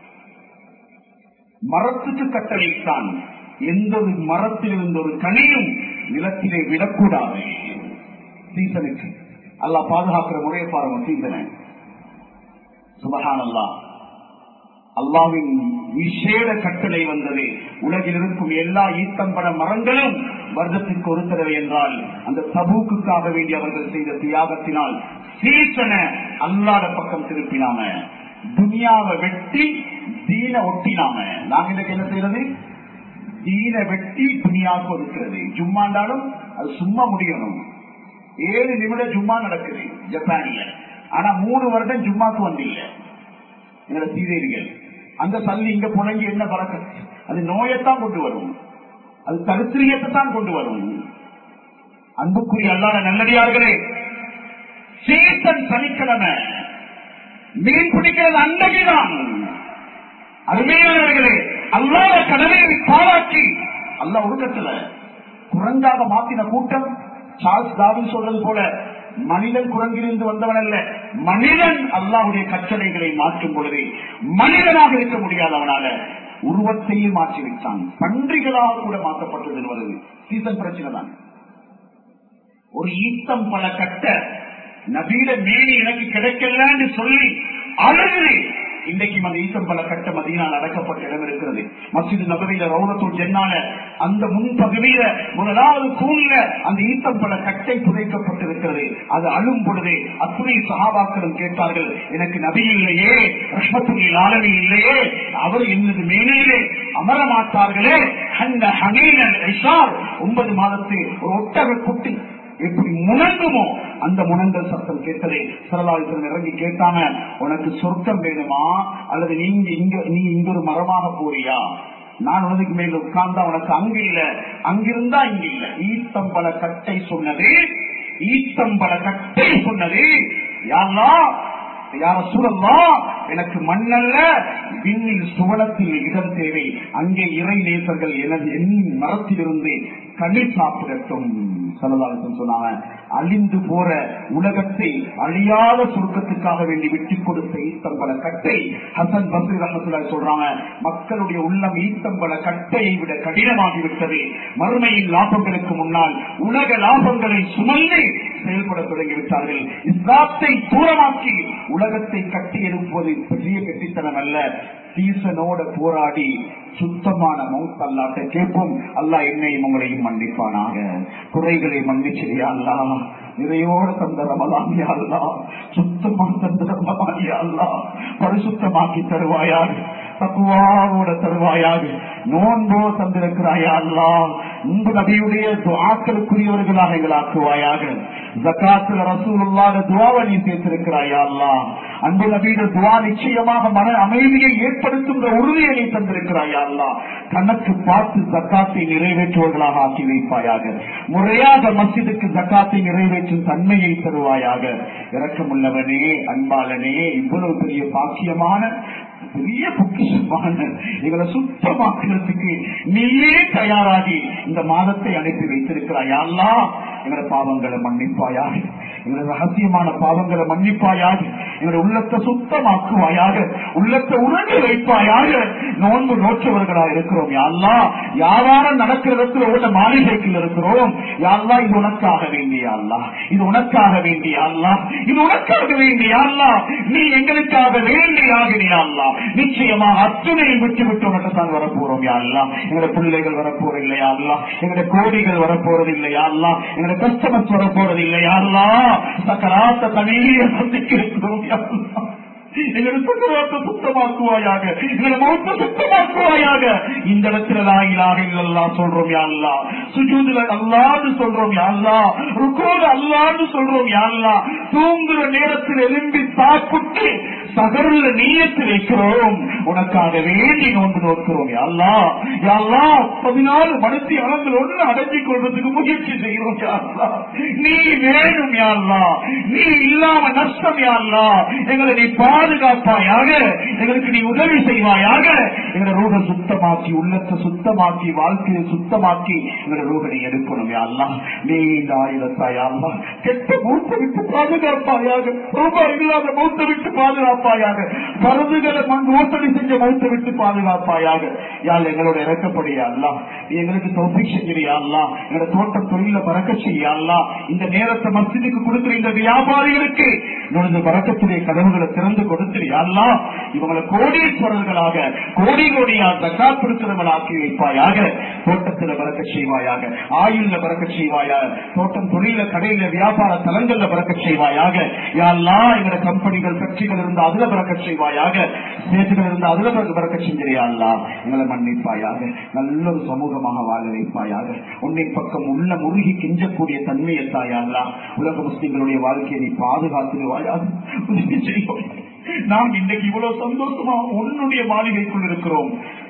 மரத்துக்கு கட்டளைத்தான் எந்த ஒரு மரத்தில் இருந்த ஒரு கனியும் நிலத்திலே விடக்கூடாது சீசனுக்கு அல்லா பாதுகாக்கிற முறையை பாருங்க சீசனை சுபகான் அல்லா அல்லாவின் விசேட கட்டளை வந்தது உலகில் இருக்கும் எல்லா ஈத்தம்பட மரங்களும் வருடத்திற்கு ஒரு தடவை என்றால் அந்த தபூக்குக்காக வேண்டி அவர்கள் செய்த தியாகத்தினால் சீசன அல்லாத பக்கம் திருப்பினாம துனியாவை வெட்டி தீன ஒட்டினாம நாங்க இன்னைக்கு என்ன செய்யறது தீன வெட்டி துனியாவுக்கு ஒதுக்கிறது ஜும்மாண்டாலும் அது சும்மா முடியணும் ஏழு நிமிடம் ஜும்மா நடக்குது ஜப்பான்ல ஆனா மூணு வருடம் ஜும்மாக்கு வந்தில்லை எங்களை சீதைகள் அந்த தள்ளி இங்க புழங்கி என்ன பறக்க அது நோயத்தான் கொண்டு வரும் அது தரித்திரியத்தை தான் கொண்டு வரும் அன்புக்குரிய அல்லாத நல்லடியார்களே சீசன் சனிக்கிழமை மீன் பிடிக்கிறது அன்னைக்குதான் அருமையானவர்களே அல்லாத கடமையை பாராட்டி அல்ல ஒழுக்கத்துல குரங்காக மாத்தின கூட்டம் சார்ஸ் டாவின் சொல்றது போல மனிதன் குரங்கிலிருந்து வந்தவன் அல்ல மனிதன் அல்லாவுடைய கட்டளைகளை மாற்றும் பொழுது மனிதனாக இருக்க முடியாது அவனால உருவத்தையே மாற்றி விட்டான் பன்றிகளாக கூட மாற்றப்பட்டது வருது சீசன் பிரச்சனை தான் ஒரு ஈத்தம் பல கட்ட நபீட மேனி எனக்கு கிடைக்கலன்னு சொல்லி அழுது இன்றைக்கு அந்த ஈசம் பல கட்ட மதியினால் அடக்கப்பட்ட இடம் இருக்கிறது மசிது நபரியில ரவுனத்தூர் ஜென்னால அந்த முன்பகுதியில முதலாவது கூலில அந்த ஈத்தம் பல கட்டை புதைக்கப்பட்டிருக்கிறது அது அழும் பொழுது அத்துணை சகாபாக்களும் கேட்டார்கள் எனக்கு நபி இல்லையே ரஷ்மத்துனில் ஆளுமை இல்லையே அவர் என்னது மேனிலே அமர மாட்டார்களே அந்த ஹனீனன் ஒன்பது மாதத்து ஒரு ஒட்டக குட்டி எப்படி முணங்குமோ அந்த முணங்கல் சத்தம் கேட்டதே சரலாவிசன் இறங்கி கேட்டாங்க உனக்கு சொர்க்கம் வேணுமா அல்லது நீங்க இங்க நீ இங்க ஒரு மரமாக போறியா நான் உனதுக்கு மேல உட்கார்ந்தா உனக்கு அங்க இல்ல அங்கிருந்தா இங்க இல்ல ஈத்தம்பல கட்டை சொன்னது ஈத்தம்பல கட்டை சொன்னது யாரா யார சூழல்லா எனக்கு மண்ணல்ல விண்ணில் சுவனத்தில் இடம் தேவை அங்கே இறை நேசர்கள் எனது என் மரத்திலிருந்து கண்ணீர் சாப்பிடட்டும் சரதாரசன் சொன்னாங்க அழிந்து போற உலகத்தை அழியாத சுருக்கத்துக்காக வேண்டி விட்டு கொடுத்த ஈத்தம்பல கட்டை ஹசன் பஸ்ரி ரஹத்துல சொல்றாங்க மக்களுடைய உள்ளம் ஈத்தம்பல கட்டையை விட கடினமாகி விட்டது மறுமையின் லாபங்களுக்கு முன்னால் உலக லாபங்களை சுமந்து செயல்பட தொடங்கிவிட்டார்கள் இஸ்லாத்தை தூரமாக்கி உலகத்தை கட்டி எழுப்புவது பெரிய கெட்டித்தனம் அல்ல சீசனோட போராடி சுத்தமான மவுத் அல்லாட்ட கேட்போம் அல்லா என்னையும் உங்களையும் மன்னிப்பானாக குறைகளை மன்னிச்சிரியா அல்லா நிறையோட தந்த ரமலான் அல்லா சுத்தமா தந்த ரமலான் அல்லா பரிசுத்தமாக்கி தருவாயாக தக்குவாவோட தருவாயாக நோன்போ தந்திருக்கிறாயா அல்லா உங்க நபியுடைய துவாக்களுக்குரியவர்களாக எங்களாக்குவாயாக ஜக்காத்துல ரசூலுல்லாத துவாவை நீ சேர்த்திருக்கிறாயா அல்லா அன்பு நபீட துவா நிச்சயமாக மன அமைதியை ஏற்படுத்துகிற உறுதியை நீ தந்திருக்கிறாயா அல்லா கணக்கு பார்த்து ஜக்காத்தை நிறைவேற்றுவர்களாக ஆக்கி வைப்பாயாக முறையாக மசிதுக்கு ஜக்காத்தை நிறைவேற்றும் தன்மையை தருவாயாக இறக்கமுள்ளவனே அன்பாளனே இவ்வளவு பெரிய பாக்கியமான பெரிய பொக்கிஷமான எங்களை சுத்தமாக்குறதுக்கு நீயே தயாராகி இந்த மாதத்தை அனுப்பி வைத்திருக்கிறாய் அல்லா எங்களை பாவங்களை மன்னிப்பாயாக எங்களை ரகசியமான பாவங்களை மன்னிப்பாயாக எங்களை உள்ளத்தை சுத்தமாக்குவாயாக உள்ளத்தை உணர்ந்து வைப்பாயாக நோன்பு நோற்றவர்களாக இருக்கிறோம் யாழ்லா யாராரும் நடக்கிற இடத்துல உள்ள மாளிகைக்குள் இருக்கிறோம் யாழ்லா இது உனக்காக வேண்டிய அல்லா இது உனக்காக வேண்டிய அல்லா இது உனக்காக வேண்டிய அல்லா நீ எங்களுக்காக வேண்டியாக நீ அல்லா நிச்சயமாக அத்துணை விட்டு விட்டு உனக்கு தான் வரப்போறோம் யாழ்லா எங்களுடைய பிள்ளைகள் வரப்போறது இல்லையா அல்லா எங்களுடைய கோடிகள் வரப்போறது இல்லையா அல்லா எங்களுடைய கஸ்டமர்ஸ் வரப்போறது இல்லையா அல்லா சக்கராத்த தனியே சந்திக்க இருக்கிறோம் யா அல்லா. எங்களை சுத்தமாக்க சுத்தமாக்குவாயாக எங்களை மௌத்த சுத்தமாக்குவாயாக இந்த இடத்துல லாயிலாக இல்லல்லா சொல்றோம் யாழ்லா சுஜூதுல அல்லான்னு சொல்றோம் யாழ்லா ருக்கோடு அல்லான்னு சொல்றோம் யாழ்லா தூங்குற நேரத்தில் எலும்பி சாப்பிட்டு சகருள்ள நீயத்து வைக்கிறோம் உனக்காக வேண்டி நோன்பு நோக்கிறோம் யாழ்லா யாழ்லா பதினாலு மனத்தி அளவில் ஒன்று அடைஞ்சிக் கொள்றதுக்கு முயற்சி செய்கிறோம் யாழ்லா நீ வேணும் யாழ்லா நீ இல்லாம நஷ்டம் யாழ்லா எங்களை நீ பாதுகாப்பாயாக எங்களுக்கு நீ உதவி செய்வாயாக எங்களை ரூக சுத்தமாக்கி உள்ளத்தை சுத்தமாக்கி வாழ்க்கையை சுத்தமாக்கி எங்களை ரூக நீ எடுக்கணும் யாழ்லா நீ இந்த ஆயுதத்தாய் யாழ்லா கெட்ட மூத்த விட்டு பாதுகாப்பாயாக ரூபாய் இல்லாத மூத்த விட்டு பாதுகாப்பாயாக பருதுகளை மண் மோசடி செஞ்ச மூத்த விட்டு பாதுகாப்பாயாக யாழ் எங்களோட இறக்கப்படியா அல்லா நீ எங்களுக்கு தோப்பிக் செஞ்சிரியா அல்லா எங்களோட தோட்டம் தொழில பறக்க செய்யா அல்லா இந்த நேரத்தை மசிதுக்கு கொடுக்கிற இந்த வியாபாரிகளுக்கு நுழைந்த பறக்கத்துடைய கதவுகளை திறந்து கொடுத்துறியா அல்லா இவங்களை கோடீஸ்வரர்களாக கோடி கோடியா தக்காத் கொடுக்கிறவர்களாக்கி வைப்பாயாக தோட்டத்துல பறக்க செய்வாயாக ஆயுள்ல பறக்க செய்வாயாக தோட்டம் தொழில கடையில வியாபார தலங்கள்ல பறக்க செய்வாயாக யாரெல்லாம் எங்களோட கம்பெனிகள் கட்சிகள் இருந்து அதுல பறக்க செய்வாயாக ஸ்டேட்டுகள் இருந்து அதுல பறக்க செஞ்சிரியா அல்லா எங்களை மன்னிப்பாயாக நல்ல ஒரு சமூகமாக வாழ வைப்பாயாக உன்னை பக்கம் உள்ள முருகி கெஞ்சக்கூடிய தன்மையை தாயாங்களா உலக முஸ்லிம்களுடைய வாழ்க்கையை நீ பாதுகாத்துடுவாயாக உதவி செய்வோம் நாம் இன்னைக்கு இவ்வளவு சந்தோஷமா உன்னுடைய மாளிகைக்குள் இருக்கிறோம்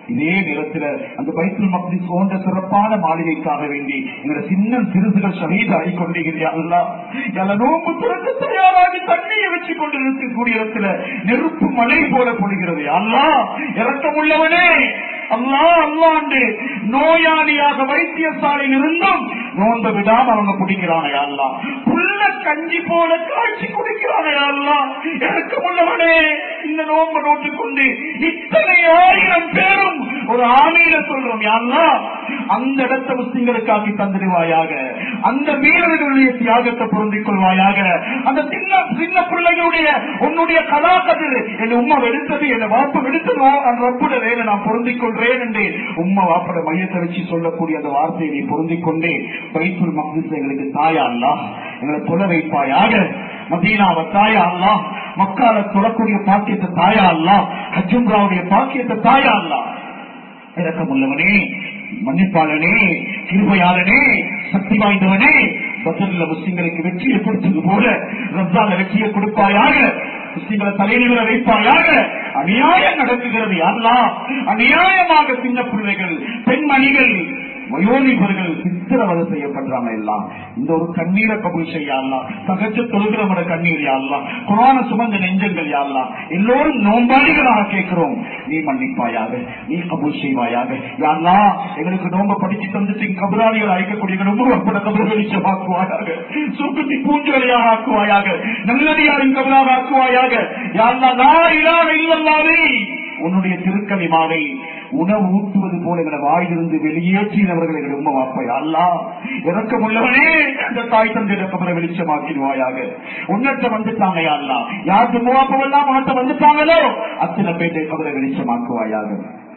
இதே நேரத்தில் அந்த பைத்துல் மக்திஸ் போன்ற சிறப்பான மாளிகைக்காக வேண்டி எங்களோட சின்ன சிறுசுகள் ஷஹீத் ஆகி கொண்டிருக்கிறீர்களா எல நோம்பு திறந்து தயாராகி தண்ணியை வச்சு கொண்டு இருக்கக்கூடிய இடத்துல நெருப்பு மழை போல பொழிகிறது அல்லா இறக்கம் உள்ளவனே அல்லா அல்லாண்டு நோயாளியாக வைத்தியசாலையில் இருந்தும் நோந்த விடாம அவங்க குடிக்கிறானே அல்லா புள்ள கஞ்சி போல காய்ச்சி குடிக்கிறானே அல்லா இறக்கம் உள்ளவனே இந்த நோம்பு நோட்டு கொண்டு இத்தனை ஆயிரம் பேரும் ஒரு ஆணையில சொல்றோம் யாருன்னா அந்த இடத்தை முஸ்லிம்களுக்கு ஆக்கி தந்துடுவாயாக அந்த வீரர்களுடைய தியாகத்தை பொருந்திக் கொள்வாயாக அந்த சின்ன சின்ன பிள்ளைகளுடைய உன்னுடைய கலாக்கதிர் என் உம்மா வெடுத்தது என் வாப்பு வெடுத்ததோ அந்த ரப்புட வேலை நான் பொருந்திக் கொள்றேன் என்று உம்மா வாப்பட மையத்தை வச்சு சொல்லக்கூடிய அந்த வார்த்தையை நீ பொருந்திக் கொண்டே பைத்துல் மக்திஸ் எங்களுக்கு தாயா அல்லா எங்களை தொலை வைப்பாயாக மதீனாவை தாயா அல்லா மக்கால தொடக்கூடிய பாக்கியத்தை தாயா அல்லா ஹஜும்ராவுடைய பாக்கியத்தை தாயா அல்லா இறக்கமுள்ளவனே மன்னிப்பாளனே கிருபையாளனே சக்தி வாய்ந்தவனே பசல்ல முஸ்லிம்களுக்கு வெற்றியை கொடுத்தது போல ரம்ஜான வெற்றியை கொடுப்பாயாக முஸ்லிம்களை தலைநிலை வைப்பாயாக அநியாயம் நடக்குகிறது யாரெல்லாம் அநியாயமாக சின்ன பிள்ளைகள் பெண்மணிகள் வயோதிபர்கள் சித்திரவதை செய்யப்படுறாங்க எல்லாம் இந்த ஒரு கண்ணீரை கபூல் செய்யலாம் சகஜ தொழுகிறவட கண்ணீர் யாழ்லாம் குரான சுமந்த நெஞ்சங்கள் யாழ்லாம் எல்லோரும் நோம்பாளிகளாக கேட்கிறோம் நீ மன்னிப்பாயாக நீ கபூல் செய்வாயாக யாழ்லா எங்களுக்கு நோம்ப படிச்சு தந்துட்டு கபராளிகள் அழைக்கக்கூடிய ரொம்ப கூட கபர் வெளிச்சமாக்குவாயாக சுக்குத்தி பூஞ்சலையாக ஆக்குவாயாக நல்லடியாரின் கபராக ஆக்குவாயாக யாழ்லா நான் இல்லாத இல்லல்லாவே உன்னுடைய திருக்கலிமாவை உணவு ஊட்டுவது போல எங்களை வாயிலிருந்து வெளியேற்றினவர்கள் எங்களை உண்மை வாப்பாய் அல்லா இறக்கம் உள்ளவனே அந்த தாய் தந்தை இறக்கமுறை வெளிச்சமாக்கிடுவாயாக உன்னத்தை வந்துட்டாங்க அல்லா யார் தும்மாப்பவெல்லாம் உன்னத்தை வந்துட்டாங்களோ அத்தனை பேட்டை கபரை வெளிச்சமாக்குவாயாக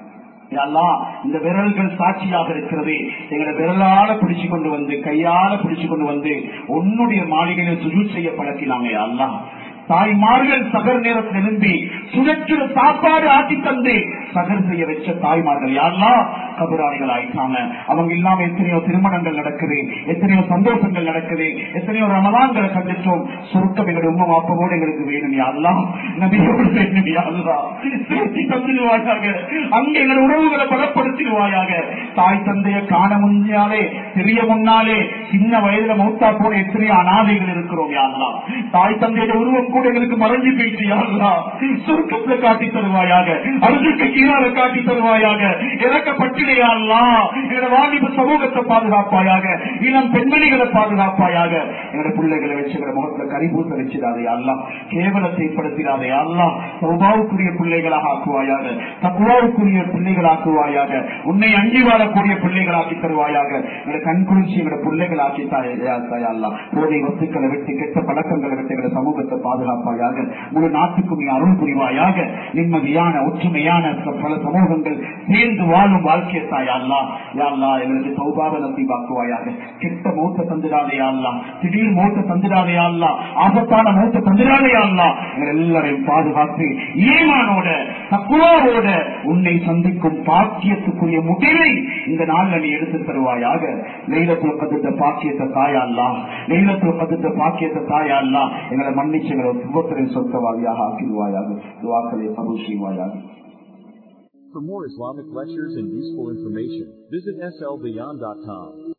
எல்லாம் இந்த விரல்கள் சாட்சியாக இருக்கிறது எங்களை விரலால பிடிச்சு கொண்டு வந்து கையால பிடிச்சு கொண்டு வந்து உன்னுடைய மாளிகையில் சுஜூட் செய்ய பழக்கினாங்க எல்லாம் தாய்மார்கள் சகர் நேரத்தில் எழும்பி சுழற்றுட சாப்பாடு ஆட்டி தந்து சகர் செய்ய வச்ச தாய்மார்கள் யாரெல்லாம் கபராளிகள் ஆயிட்டாங்க அவங்க இல்லாம எத்தனையோ திருமணங்கள் நடக்குது எத்தனையோ சந்தோஷங்கள் நடக்குது எத்தனையோ ரமலான்களை கண்டித்தோம் சுருக்கம் எங்களுடைய உண்மை வாப்பவோடு எங்களுக்கு வேணும் யாரெல்லாம் நபியோடு வேணும் யாரெல்லாம் சேர்த்தி தந்துடுவாயாக அங்க எங்கள் உறவுகளை பலப்படுத்திடுவாயாக தாய் தந்தைய காண முன்னாலே தெரிய முன்னாலே சின்ன வயதுல மௌத்தா போன எத்தனையோ அனாதைகள் இருக்கிறோம் யாரெல்லாம் தாய் தந்தையோட உருவம் கூட எங்களுக்கு மறைஞ்சு போயிட்டு யாரெல்லாம் சுருக்கத்துல காட்டி தருவாயாக அருளுக்கு கீழால காட்டி தருவாயாக இறக்கப்பட்டிடையாலாம் எங்களோட வாலிப சமூகத்தை பாதுகாப்பாயாக இளம் பெண்மணிகளை பாதுகாப்பாயாக எங்களோட பிள்ளைகளை வச்சு எங்களோட முகத்துல கரிபூச வச்சிடாதே அல்லலாம் கேவலத்தை ஏற்படுத்திடாதே அல்லலாம் சௌபாவுக்குரிய பிள்ளைகளாக ஆக்குவாயாக தக்குவாவுக்குரிய பிள்ளைகளாக்குவாயாக உன்னை அஞ்சி வாழக்கூடிய பிள்ளைகளாக்கி தருவாயாக எங்களோட கண் குளிர்ச்சி எங்களோட பிள்ளைகளாக்கி தாயல்லாம் போதை வத்துக்களை விட்டு கெட்ட பழக்கங்களை விட்டு எங்களோட சமூகத்தை பாதுகாப்பாயாக முழு நாட்டுக்கும் நீ அருள் புரிவாயாக நிம்மதியான ஒற்றுமையான பல சமூகங்கள் சேர்ந்து வாழும் வாழ்க்கையை தாயல்லா யாழ்லா எங்களுக்கு சௌபாவ நம்பிவாக்குவாயாக கெட்ட மூத்த தந்திராதே அல்லா திடீர் மூத்த தந்திராதே அல்லா ஆபத்தான மூத்த தந்திராதே அல்லா எங்கள் எல்லாரையும் பாதுகாத்து ஈமானோட தக்குவாவோட உன்னை சந்திக்கும் பாக்கியத்துக்குரிய முடிவை இந்த நாள்ல நீ எடுத்து தருவாயாக நெய்லத்துல பதித்த பாக்கியத்தை தாயல்லா நெய்லத்துல பதித்த பாக்கியத்தை தாயல்லா எங்களை மன்னிச்சு எங்களை ஒவ்வொருத்தரையும் சொந்தவாதியாக ஆக்கிடுவாயாக துவாக்களை கபூல் செய்வாயாக For more Islamic lectures and useful information, visit slbeyond.com.